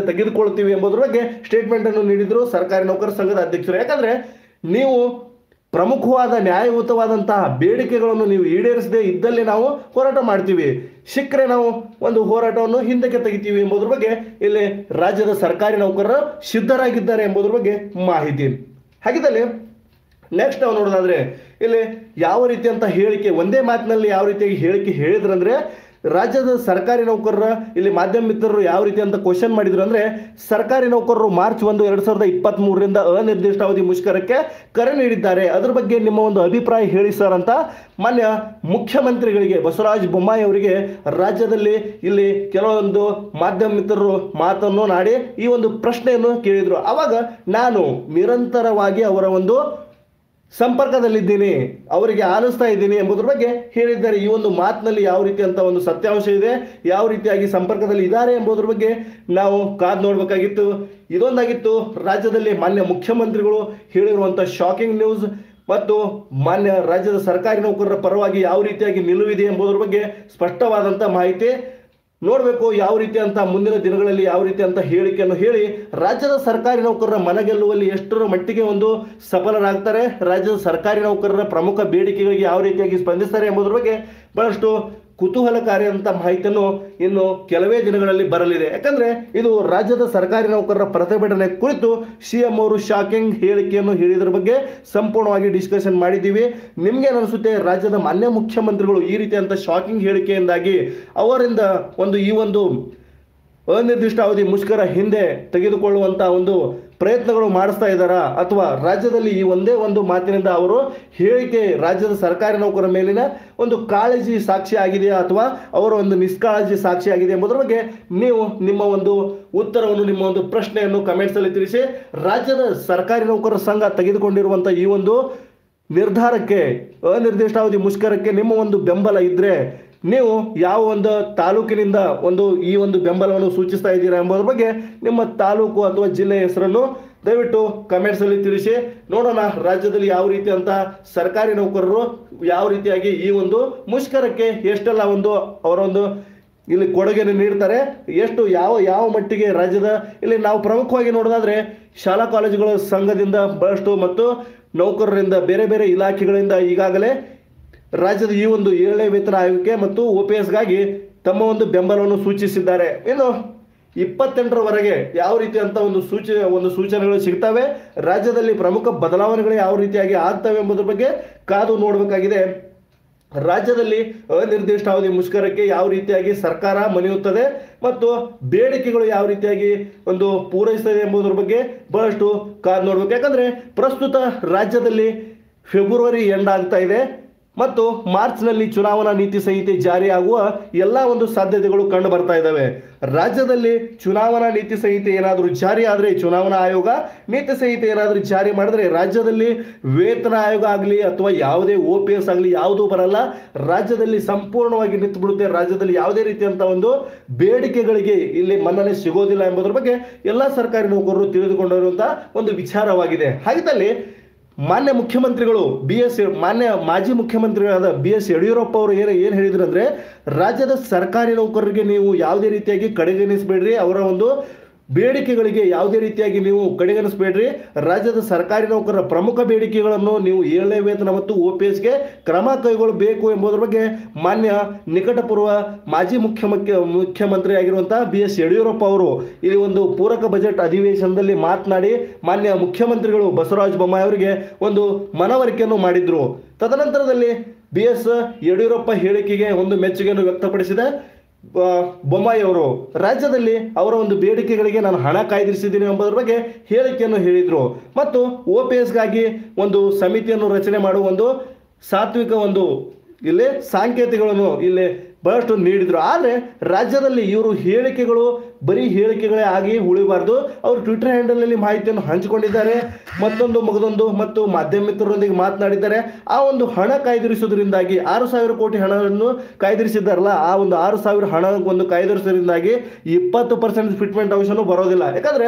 ಹುದ್ದೆಗಳಿಂದ ತೆಗೆದುಕೊಳ್ತೀವಿ ಎಂಬುದರ ಬಗ್ಗೆ ಸ್ಟೇಟ್ಮೆಂಟ್ ಅನ್ನು ನೀಡಿದ್ರು ಸರ್ಕಾರಿ ನೌಕರ ಸಂಘದ ಅಧ್ಯಕ್ಷರು ಯಾಕಂದ್ರೆ ನೀವು ಪ್ರಮುಖವಾದ ನ್ಯಾಯಯುತವಾದಂತಹ ಬೇಡಿಕೆಗಳನ್ನು ನೀವು ಈಡೇರಿಸದೇ ಇದ್ದಲ್ಲಿ ನಾವು ಹೋರಾಟ ಮಾಡ್ತೀವಿ ಸಿಕ್ಕರೆ ನಾವು ಒಂದು ಹೋರಾಟವನ್ನು ಹಿಂದಕ್ಕೆ ತೆಗಿತೀವಿ ಎಂಬುದ್ರ ಬಗ್ಗೆ ಇಲ್ಲಿ ರಾಜ್ಯದ ಸರ್ಕಾರಿ ನೌಕರರು ಸಿದ್ಧರಾಗಿದ್ದಾರೆ ಎಂಬುದ್ರ ಬಗ್ಗೆ ಮಾಹಿತಿ ಹಾಗಿದ್ದಲ್ಲಿ ನೆಕ್ಸ್ಟ್ ನಾವು ನೋಡೋದಾದ್ರೆ ಇಲ್ಲಿ ಯಾವ ರೀತಿಯಂತ ಹೇಳಿಕೆ ಒಂದೇ ಮಾತಿನಲ್ಲಿ ಯಾವ ರೀತಿಯಾಗಿ ಹೇಳಿಕೆ ಹೇಳಿದ್ರಂದ್ರೆ ರಾಜ್ಯದ ಸರ್ಕಾರಿ ನೌಕರರ ಇಲ್ಲಿ ಮಾಧ್ಯಮ ಮಿತ್ರರು ಯಾವ ರೀತಿ ಅಂತ ಕ್ವಶನ್ ಮಾಡಿದ್ರು ಅಂದ್ರೆ ಸರ್ಕಾರಿ ನೌಕರರು ಮಾರ್ಚ್ ಒಂದು ಎರಡ್ ಸಾವಿರದ ಇಪ್ಪತ್ತ್ ಮೂರರಿಂದ ಅನಿರ್ದಿಷ್ಟಾವಧಿ ಮುಷ್ಕರಕ್ಕೆ ಕರೆ ನೀಡಿದ್ದಾರೆ ಅದ್ರ ಬಗ್ಗೆ ನಿಮ್ಮ ಒಂದು ಅಭಿಪ್ರಾಯ ಹೇಳಿ ಸರ್ ಅಂತ ಮಾನ್ಯ ಮುಖ್ಯಮಂತ್ರಿಗಳಿಗೆ ಬಸವರಾಜ ಬೊಮ್ಮಾಯಿ ಅವರಿಗೆ ರಾಜ್ಯದಲ್ಲಿ ಇಲ್ಲಿ ಕೆಲವೊಂದು ಮಾಧ್ಯಮ ಮಿತ್ರರು ಮಾತನ್ನು ನಾಡಿ ಈ ಒಂದು ಪ್ರಶ್ನೆಯನ್ನು ಕೇಳಿದ್ರು ಅವಾಗ ನಾನು ನಿರಂತರವಾಗಿ ಅವರ ಒಂದು ಸಂಪರ್ಕದಲ್ಲಿದ್ದೀನಿ ಅವರಿಗೆ ಆಲಿಸ್ತಾ ಇದ್ದೀನಿ ಎಂಬುದ್ರ ಬಗ್ಗೆ ಹೇಳಿದ್ದಾರೆ ಈ ಒಂದು ಮಾತಿನಲ್ಲಿ ಯಾವ ರೀತಿ ಅಂತ ಒಂದು ಸತ್ಯಾಂಶ ಇದೆ ಯಾವ ರೀತಿಯಾಗಿ ಸಂಪರ್ಕದಲ್ಲಿ ಇದ್ದಾರೆ ಎಂಬುದ್ರ ಬಗ್ಗೆ ನಾವು ಕಾದ್ ನೋಡಬೇಕಾಗಿತ್ತು ಇದೊಂದಾಗಿತ್ತು ರಾಜ್ಯದಲ್ಲಿ ಮಾನ್ಯ ಮುಖ್ಯಮಂತ್ರಿಗಳು ಹೇಳಿರುವಂಥ ಶಾಕಿಂಗ್ ನ್ಯೂಸ್ ಮತ್ತು ಮಾನ್ಯ ರಾಜ್ಯದ ಸರ್ಕಾರಿ ನೌಕರರ ಪರವಾಗಿ ಯಾವ ರೀತಿಯಾಗಿ ನಿಲುವಿದೆ ಎಂಬುದರ ಬಗ್ಗೆ ಸ್ಪಷ್ಟವಾದಂಥ ಮಾಹಿತಿ ನೋಡಬೇಕು ಯಾವ ರೀತಿ ಅಂತ ಮುಂದಿನ ದಿನಗಳಲ್ಲಿ ಯಾವ ರೀತಿ ಅಂತ ಹೇಳಿಕೆಯನ್ನು ಹೇಳಿ ರಾಜ್ಯದ ಸರ್ಕಾರಿ ನೌಕರರ ಮನಗೆಲ್ಲುವಲ್ಲಿ ಎಷ್ಟರ ಮಟ್ಟಿಗೆ ಒಂದು ಸಫಲರಾಗ್ತಾರೆ ರಾಜ್ಯದ ಸರ್ಕಾರಿ ನೌಕರರ ಪ್ರಮುಖ ಬೇಡಿಕೆಗಳಿಗೆ ಯಾವ ರೀತಿಯಾಗಿ ಸ್ಪಂದಿಸ್ತಾರೆ ಎಂಬುದರ ಬಗ್ಗೆ ಬಹಳಷ್ಟು ಕುತೂಹಲಕಾರಿಯಾದಂಥ ಮಾಹಿತಿಯನ್ನು ಇನ್ನು ಕೆಲವೇ ದಿನಗಳಲ್ಲಿ ಬರಲಿದೆ ಯಾಕಂದ್ರೆ ಇದು ರಾಜ್ಯದ ಸರ್ಕಾರಿ ನೌಕರರ ಪ್ರತಿಭಟನೆ ಕುರಿತು ಸಿಎಂ ಅವರು ಶಾಕಿಂಗ್ ಹೇಳಿಕೆಯನ್ನು ಹೇಳಿದ್ರ ಬಗ್ಗೆ ಸಂಪೂರ್ಣವಾಗಿ ಡಿಸ್ಕಷನ್ ಮಾಡಿದ್ದೀವಿ ನಿಮ್ಗೆ ಅನಿಸುತ್ತೆ ರಾಜ್ಯದ ಮಾನ್ಯ ಮುಖ್ಯಮಂತ್ರಿಗಳು ಈ ರೀತಿಯಂತ ಶಾಕಿಂಗ್ ಹೇಳಿಕೆಯಿಂದಾಗಿ ಅವರಿಂದ ಒಂದು ಈ ಒಂದು ಅನಿರ್ದಿಷ್ಟ ಅವಧಿ ಮುಷ್ಕರ ಹಿಂದೆ ತೆಗೆದುಕೊಳ್ಳುವಂತ ಒಂದು ಪ್ರಯತ್ನಗಳು ಮಾಡಿಸ್ತಾ ಇದ್ದಾರಾ ಅಥವಾ ರಾಜ್ಯದಲ್ಲಿ ಈ ಒಂದೇ ಒಂದು ಮಾತಿನಿಂದ ಅವರು ಹೇಳಿಕೆ ರಾಜ್ಯದ ಸರ್ಕಾರಿ ನೌಕರರ ಮೇಲಿನ ಒಂದು ಕಾಳಜಿ ಸಾಕ್ಷಿ ಆಗಿದೆಯಾ ಅಥವಾ ಅವರ ಒಂದು ನಿಷ್ಕಾಳಜಿ ಸಾಕ್ಷಿ ಆಗಿದೆ ಎಂಬುದರ ಬಗ್ಗೆ ನೀವು ನಿಮ್ಮ ಒಂದು ಉತ್ತರವನ್ನು ನಿಮ್ಮ ಒಂದು ಪ್ರಶ್ನೆಯನ್ನು ಕಮೆಂಟ್ಸ್ ಅಲ್ಲಿ ತಿಳಿಸಿ ರಾಜ್ಯದ ಸರ್ಕಾರಿ ನೌಕರರ ಸಂಘ ತೆಗೆದುಕೊಂಡಿರುವಂತ ಈ ಒಂದು ನಿರ್ಧಾರಕ್ಕೆ ಅನಿರ್ದಿಷ್ಟಾವಧಿ ಮುಷ್ಕರಕ್ಕೆ ನಿಮ್ಮ ಒಂದು ಬೆಂಬಲ ಇದ್ರೆ ನೀವು ಯಾವ ಒಂದು ತಾಲೂಕಿನಿಂದ ಒಂದು ಈ ಒಂದು ಬೆಂಬಲವನ್ನು ಸೂಚಿಸ್ತಾ ಇದ್ದೀರಾ ಎಂಬುದರ ಬಗ್ಗೆ ನಿಮ್ಮ ತಾಲೂಕು ಅಥವಾ ಜಿಲ್ಲೆಯ ಹೆಸರನ್ನು ದಯವಿಟ್ಟು ಕಮೆಂಟ್ಸ್ ಅಲ್ಲಿ ತಿಳಿಸಿ ನೋಡೋಣ ರಾಜ್ಯದಲ್ಲಿ ಯಾವ ರೀತಿ ಅಂತ ಸರ್ಕಾರಿ ನೌಕರರು ಯಾವ ರೀತಿಯಾಗಿ ಈ ಒಂದು ಮುಷ್ಕರಕ್ಕೆ ಎಷ್ಟೆಲ್ಲ ಒಂದು ಅವರ ಒಂದು ಇಲ್ಲಿ ಕೊಡುಗೆಯನ್ನು ನೀಡ್ತಾರೆ ಎಷ್ಟು ಯಾವ ಯಾವ ಮಟ್ಟಿಗೆ ರಾಜ್ಯದ ಇಲ್ಲಿ ನಾವು ಪ್ರಮುಖವಾಗಿ ನೋಡೋದಾದ್ರೆ ಶಾಲಾ ಕಾಲೇಜುಗಳ ಸಂಘದಿಂದ ಬಹಳಷ್ಟು ಮತ್ತು ನೌಕರರಿಂದ ಬೇರೆ ಬೇರೆ ಇಲಾಖೆಗಳಿಂದ ಈಗಾಗಲೇ ರಾಜ್ಯದ ಈ ಒಂದು ಏಳನೇ ವೇತನ ಆಯೋಗಕ್ಕೆ ಮತ್ತು ಒ ಪಿ ಎಸ್ಗಾಗಿ ತಮ್ಮ ಒಂದು ಬೆಂಬಲವನ್ನು ಸೂಚಿಸಿದ್ದಾರೆ ಇನ್ನು ಇಪ್ಪತ್ತೆಂಟರವರೆಗೆ ಯಾವ ರೀತಿ ಅಂತ ಒಂದು ಸೂಚನೆ ಒಂದು ಸೂಚನೆಗಳು ಸಿಗ್ತವೆ ರಾಜ್ಯದಲ್ಲಿ ಪ್ರಮುಖ ಬದಲಾವಣೆಗಳು ಯಾವ ರೀತಿಯಾಗಿ ಆಗ್ತವೆ ಎಂಬುದರ ಬಗ್ಗೆ ಕಾದು ನೋಡಬೇಕಾಗಿದೆ ರಾಜ್ಯದಲ್ಲಿ ಅನಿರ್ದಿಷ್ಟಾವಧಿ ಮುಷ್ಕರಕ್ಕೆ ಯಾವ ರೀತಿಯಾಗಿ ಸರ್ಕಾರ ಮನೆಯುತ್ತದೆ ಮತ್ತು ಬೇಡಿಕೆಗಳು ಯಾವ ರೀತಿಯಾಗಿ ಒಂದು ಪೂರೈಸ್ತದೆ ಎಂಬುದರ ಬಗ್ಗೆ ಬಹಳಷ್ಟು ಕಾದು ನೋಡ್ಬೇಕು ಯಾಕಂದ್ರೆ ಪ್ರಸ್ತುತ ರಾಜ್ಯದಲ್ಲಿ ಫೆಬ್ರವರಿ ಎಂಡ್ ಆಗ್ತಾ ಇದೆ ಮತ್ತು ಮಾರ್ಚ್ನಲ್ಲಿ ಚುನಾವಣಾ ನೀತಿ ಸಂಹಿತೆ ಜಾರಿಯಾಗುವ ಎಲ್ಲ ಒಂದು ಸಾಧ್ಯತೆಗಳು ಕಂಡು ಬರ್ತಾ ಇದ್ದಾವೆ ರಾಜ್ಯದಲ್ಲಿ ಚುನಾವಣಾ ನೀತಿ ಸಂಹಿತೆ ಏನಾದರೂ ಜಾರಿ ಆದರೆ ಚುನಾವಣಾ ಆಯೋಗ ನೀತಿ ಸಂಹಿತೆ ಏನಾದರೂ ಜಾರಿ ಮಾಡಿದ್ರೆ ರಾಜ್ಯದಲ್ಲಿ ವೇತನ ಆಯೋಗ ಆಗಲಿ ಅಥವಾ ಯಾವುದೇ ಒ ಪಿ ಎಸ್ ಆಗಲಿ ಯಾವುದೂ ಬರಲ್ಲ ರಾಜ್ಯದಲ್ಲಿ ಸಂಪೂರ್ಣವಾಗಿ ನಿಂತು ಬಿಡುತ್ತೆ ರಾಜ್ಯದಲ್ಲಿ ಯಾವುದೇ ರೀತಿಯಂತ ಒಂದು ಬೇಡಿಕೆಗಳಿಗೆ ಇಲ್ಲಿ ಮನ್ನಣೆ ಸಿಗೋದಿಲ್ಲ ಎಂಬುದರ ಬಗ್ಗೆ ಎಲ್ಲ ಸರ್ಕಾರಿ ನೌಕರರು ತಿಳಿದುಕೊಂಡಿರುವಂತಹ ಒಂದು ವಿಚಾರವಾಗಿದೆ ಹಾಗಿದ್ದಲ್ಲಿ ಮಾನ್ಯ ಮುಖ್ಯಮಂತ್ರಿಗಳು ಬಿ ಎಸ್ ಮಾನ್ಯ ಮಾಜಿ ಮುಖ್ಯಮಂತ್ರಿಗಳಾದ ಬಿ ಎಸ್ ಯಡಿಯೂರಪ್ಪ ಅವರು ಏನು ಏನು ಹೇಳಿದ್ರು ಅಂದ್ರೆ ರಾಜ್ಯದ ಸರ್ಕಾರಿ ನೌಕರರಿಗೆ ನೀವು ಯಾವುದೇ ರೀತಿಯಾಗಿ ಕಡೆಗಣಿಸಬೇಡ್ರಿ ಅವರ ಒಂದು ಬೇಡಿಕೆಗಳಿಗೆ ಯಾವುದೇ ರೀತಿಯಾಗಿ ನೀವು ಕಡೆಗಣಿಸಬೇಡ್ರಿ ರಾಜ್ಯದ ಸರ್ಕಾರಿ ನೌಕರರ ಪ್ರಮುಖ ಬೇಡಿಕೆಗಳನ್ನು ನೀವು ಏಳನೇ ವೇತನ ಮತ್ತು ಒ ಪಿ ಎಸ್ಗೆ ಕ್ರಮ ಕೈಗೊಳ್ಳಬೇಕು ಎಂಬುದರ ಬಗ್ಗೆ ಮಾನ್ಯ ನಿಕಟಪೂರ್ವ ಮಾಜಿ ಮುಖ್ಯಮುಖ್ಯ ಮುಖ್ಯಮಂತ್ರಿ ಆಗಿರುವಂತಹ ಬಿ ಎಸ್ ಯಡಿಯೂರಪ್ಪ ಅವರು ಇಲ್ಲಿ ಒಂದು ಪೂರಕ ಬಜೆಟ್ ಅಧಿವೇಶನದಲ್ಲಿ ಮಾತನಾಡಿ ಮಾನ್ಯ ಮುಖ್ಯಮಂತ್ರಿಗಳು ಬಸವರಾಜ ಬೊಮ್ಮಾಯಿ ಅವರಿಗೆ ಒಂದು ಮನವರಿಕೆಯನ್ನು ಮಾಡಿದ್ರು ತದನಂತರದಲ್ಲಿ ಬಿ ಎಸ್ ಯಡಿಯೂರಪ್ಪ ಹೇಳಿಕೆಗೆ ಒಂದು ಮೆಚ್ಚುಗೆಯನ್ನು ವ್ಯಕ್ತಪಡಿಸಿದೆ ಆ, ಬೊಮ್ಮಾಯಿ ಅವರು ರಾಜ್ಯದಲ್ಲಿ ಅವರ ಒಂದು ಬೇಡಿಕೆಗಳಿಗೆ ನಾನು ಹಣ ಕಾಯ್ದಿರಿಸಿದ್ದೀನಿ ಎಂಬುದರ ಬಗ್ಗೆ ಹೇಳಿಕೆಯನ್ನು ಹೇಳಿದರು ಮತ್ತು ಒ ಪಿ ಎಸ್ಗಾಗಿ ಒಂದು ಸಮಿತಿಯನ್ನು ರಚನೆ ಮಾಡುವ ಒಂದು ಸಾತ್ವಿಕ ಒಂದು ಇಲ್ಲಿ ಸಾಂಕೇತಿಗಳನ್ನು ಇಲ್ಲಿ ಬಹಳಷ್ಟು ನೀಡಿದರು ಆದರೆ ರಾಜ್ಯದಲ್ಲಿ ಇವರು ಹೇಳಿಕೆಗಳು ಬರೀ ಹೇಳಿಕೆಗಳೇ ಆಗಿ ಉಳಿಬಾರ್ದು ಅವರು ಟ್ವಿಟರ್ ಹ್ಯಾಂಡಲ್ನಲ್ಲಿ ಮಾಹಿತಿಯನ್ನು ಹಂಚಿಕೊಂಡಿದ್ದಾರೆ ಮತ್ತೊಂದು ಮಗದೊಂದು ಮತ್ತು ಮಾಧ್ಯಮ ಮಿತ್ರರೊಂದಿಗೆ ಮಾತನಾಡಿದ್ದಾರೆ ಆ ಒಂದು ಹಣ ಕಾಯ್ದಿರಿಸೋದ್ರಿಂದಾಗಿ ಆರು ಸಾವಿರ ಕೋಟಿ ಹಣವನ್ನು ಕಾಯ್ದಿರಿಸಿದ್ದಾರಲ್ಲ ಆ ಒಂದು ಆರು ಸಾವಿರ ಹಣ ಒಂದು ಕಾಯ್ದಿರಿಸೋದ್ರಿಂದಾಗಿ ಇಪ್ಪತ್ತು ಪರ್ಸೆಂಟ್ ಫಿಟ್ಮೆಂಟ್ ಅಂಶನೂ ಬರೋದಿಲ್ಲ ಯಾಕಂದ್ರೆ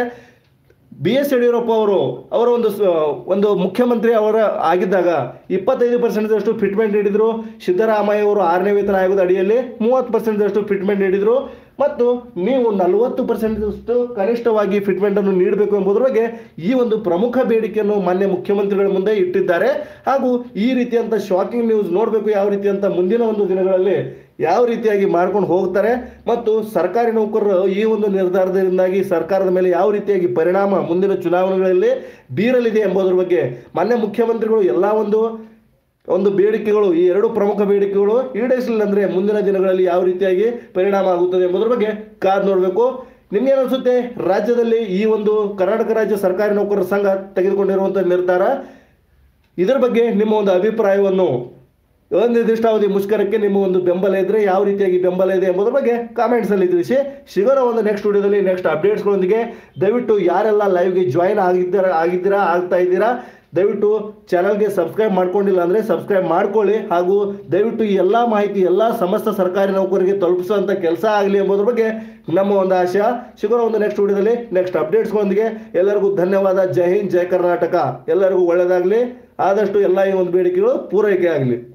ಬಿ ಎಸ್ ಯಡಿಯೂರಪ್ಪ ಅವರು ಅವರ ಒಂದು ಸ- ಒಂದು ಮುಖ್ಯಮಂತ್ರಿ ಅವರ ಆಗಿದ್ದಾಗ ಇಪ್ಪತ್ತೈದು ಪರ್ಸೆಂಟ್ ಅಷ್ಟು ಫಿಟ್ಮೆಂಟ್ ನೀಡಿದ್ರು ಸಿದ್ದರಾಮಯ್ಯ ಅವರು ಆರನೇ ವೇತನ ಆಯೋಗದ ಅಡಿಯಲ್ಲಿ ಮೂವತ್ತು ಪರ್ಸೆಂಟ್ ಅಷ್ಟು ಫಿಟ್ಮೆಂಟ್ ನೀಡಿದ್ರು ಮತ್ತು ನೀವು ನಲವತ್ತು ಪರ್ಸೆಂಟ್ ಕನಿಷ್ಠವಾಗಿ ಫಿಟ್ಮೆಂಟ್ ಅನ್ನು ನೀಡಬೇಕು ಎಂಬುದರ ಬಗ್ಗೆ ಈ ಒಂದು ಪ್ರಮುಖ ಬೇಡಿಕೆಯನ್ನು ಮಾನ್ಯ ಮುಖ್ಯಮಂತ್ರಿಗಳ ಮುಂದೆ ಇಟ್ಟಿದ್ದಾರೆ ಹಾಗೂ ಈ ರೀತಿಯಂತ ಶಾಕಿಂಗ್ ನ್ಯೂಸ್ ನೋಡಬೇಕು ಯಾವ ರೀತಿ ಅಂತ ಮುಂದಿನ ಒಂದು ದಿನಗಳಲ್ಲಿ ಯಾವ ರೀತಿಯಾಗಿ ಮಾಡ್ಕೊಂಡು ಹೋಗ್ತಾರೆ ಮತ್ತು ಸರ್ಕಾರಿ ನೌಕರರು ಈ ಒಂದು ನಿರ್ಧಾರದಿಂದಾಗಿ ಸರ್ಕಾರದ ಮೇಲೆ ಯಾವ ರೀತಿಯಾಗಿ ಪರಿಣಾಮ ಮುಂದಿನ ಚುನಾವಣೆಗಳಲ್ಲಿ ಬೀರಲಿದೆ ಎಂಬುದರ ಬಗ್ಗೆ ಮಾನ್ಯ ಮುಖ್ಯಮಂತ್ರಿಗಳು ಎಲ್ಲ ಒಂದು ಒಂದು ಬೇಡಿಕೆಗಳು ಈ ಎರಡು ಪ್ರಮುಖ ಬೇಡಿಕೆಗಳು ಈಡೇರಿಸಲಿಲ್ಲ ಅಂದ್ರೆ ಮುಂದಿನ ದಿನಗಳಲ್ಲಿ ಯಾವ ರೀತಿಯಾಗಿ ಪರಿಣಾಮ ಆಗುತ್ತದೆ ಎಂಬುದರ ಬಗ್ಗೆ ಕಾದ್ ನೋಡಬೇಕು ನಿಮ್ಗೇನು ಅನ್ಸುತ್ತೆ ರಾಜ್ಯದಲ್ಲಿ ಈ ಒಂದು ಕರ್ನಾಟಕ ರಾಜ್ಯ ಸರ್ಕಾರಿ ನೌಕರರ ಸಂಘ ತೆಗೆದುಕೊಂಡಿರುವಂತಹ ನಿರ್ಧಾರ ಇದರ ಬಗ್ಗೆ ನಿಮ್ಮ ಒಂದು ಅಭಿಪ್ರಾಯವನ್ನು ಅನಿರ್ದಿಷ್ಟಾವಧಿ ಮುಷ್ಕರಕ್ಕೆ ನಿಮ್ಮ ಒಂದು ಬೆಂಬಲ ಇದ್ರೆ ಯಾವ ರೀತಿಯಾಗಿ ಬೆಂಬಲ ಇದೆ ಎಂಬುದರ ಬಗ್ಗೆ ಕಾಮೆಂಟ್ಸ್ ಅಲ್ಲಿ ತಿಳಿಸಿ ಸಿಗೋಣ ಒಂದು ನೆಕ್ಸ್ಟ್ ವಿಡಿಯೋದಲ್ಲಿ ನೆಕ್ಸ್ಟ್ ಅಪ್ಡೇಟ್ಸ್ಗಳೊಂದಿಗೆ ದಯವಿಟ್ಟು ಯಾರೆಲ್ಲ ಲೈವ್ಗೆ ಜಾಯಿನ್ ಆಗಿದ್ದೀರಾ ಆಗಿದ್ದೀರಾ ಆಗ್ತಾ ಇದ್ದೀರಾ ದಯವಿಟ್ಟು ಚಾನಲ್ಗೆ ಸಬ್ಸ್ಕ್ರೈಬ್ ಮಾಡ್ಕೊಂಡಿಲ್ಲ ಅಂದರೆ ಸಬ್ಸ್ಕ್ರೈಬ್ ಮಾಡ್ಕೊಳ್ಳಿ ಹಾಗೂ ದಯವಿಟ್ಟು ಈ ಎಲ್ಲ ಮಾಹಿತಿ ಎಲ್ಲ ಸಮಸ್ತ ಸರ್ಕಾರಿ ನೌಕರರಿಗೆ ತಲುಪಿಸುವಂಥ ಕೆಲಸ ಆಗಲಿ ಎಂಬುದ್ರ ಬಗ್ಗೆ ನಮ್ಮ ಒಂದು ಆಶಯ ಸಿಗೋಣ ಒಂದು ನೆಕ್ಸ್ಟ್ ವಿಡಿಯೋದಲ್ಲಿ ನೆಕ್ಸ್ಟ್ ಅಪ್ಡೇಟ್ಸ್ಗಳೊಂದಿಗೆ ಎಲ್ಲರಿಗೂ ಧನ್ಯವಾದ ಜೈ ಹಿಂದ್ ಜೈ ಕರ್ನಾಟಕ ಎಲ್ಲರಿಗೂ ಒಳ್ಳೆಯದಾಗಲಿ ಆದಷ್ಟು ಎಲ್ಲ ಈ ಒಂದು ಬೇಡಿಕೆಗಳು ಪೂರೈಕೆ ಆಗಲಿ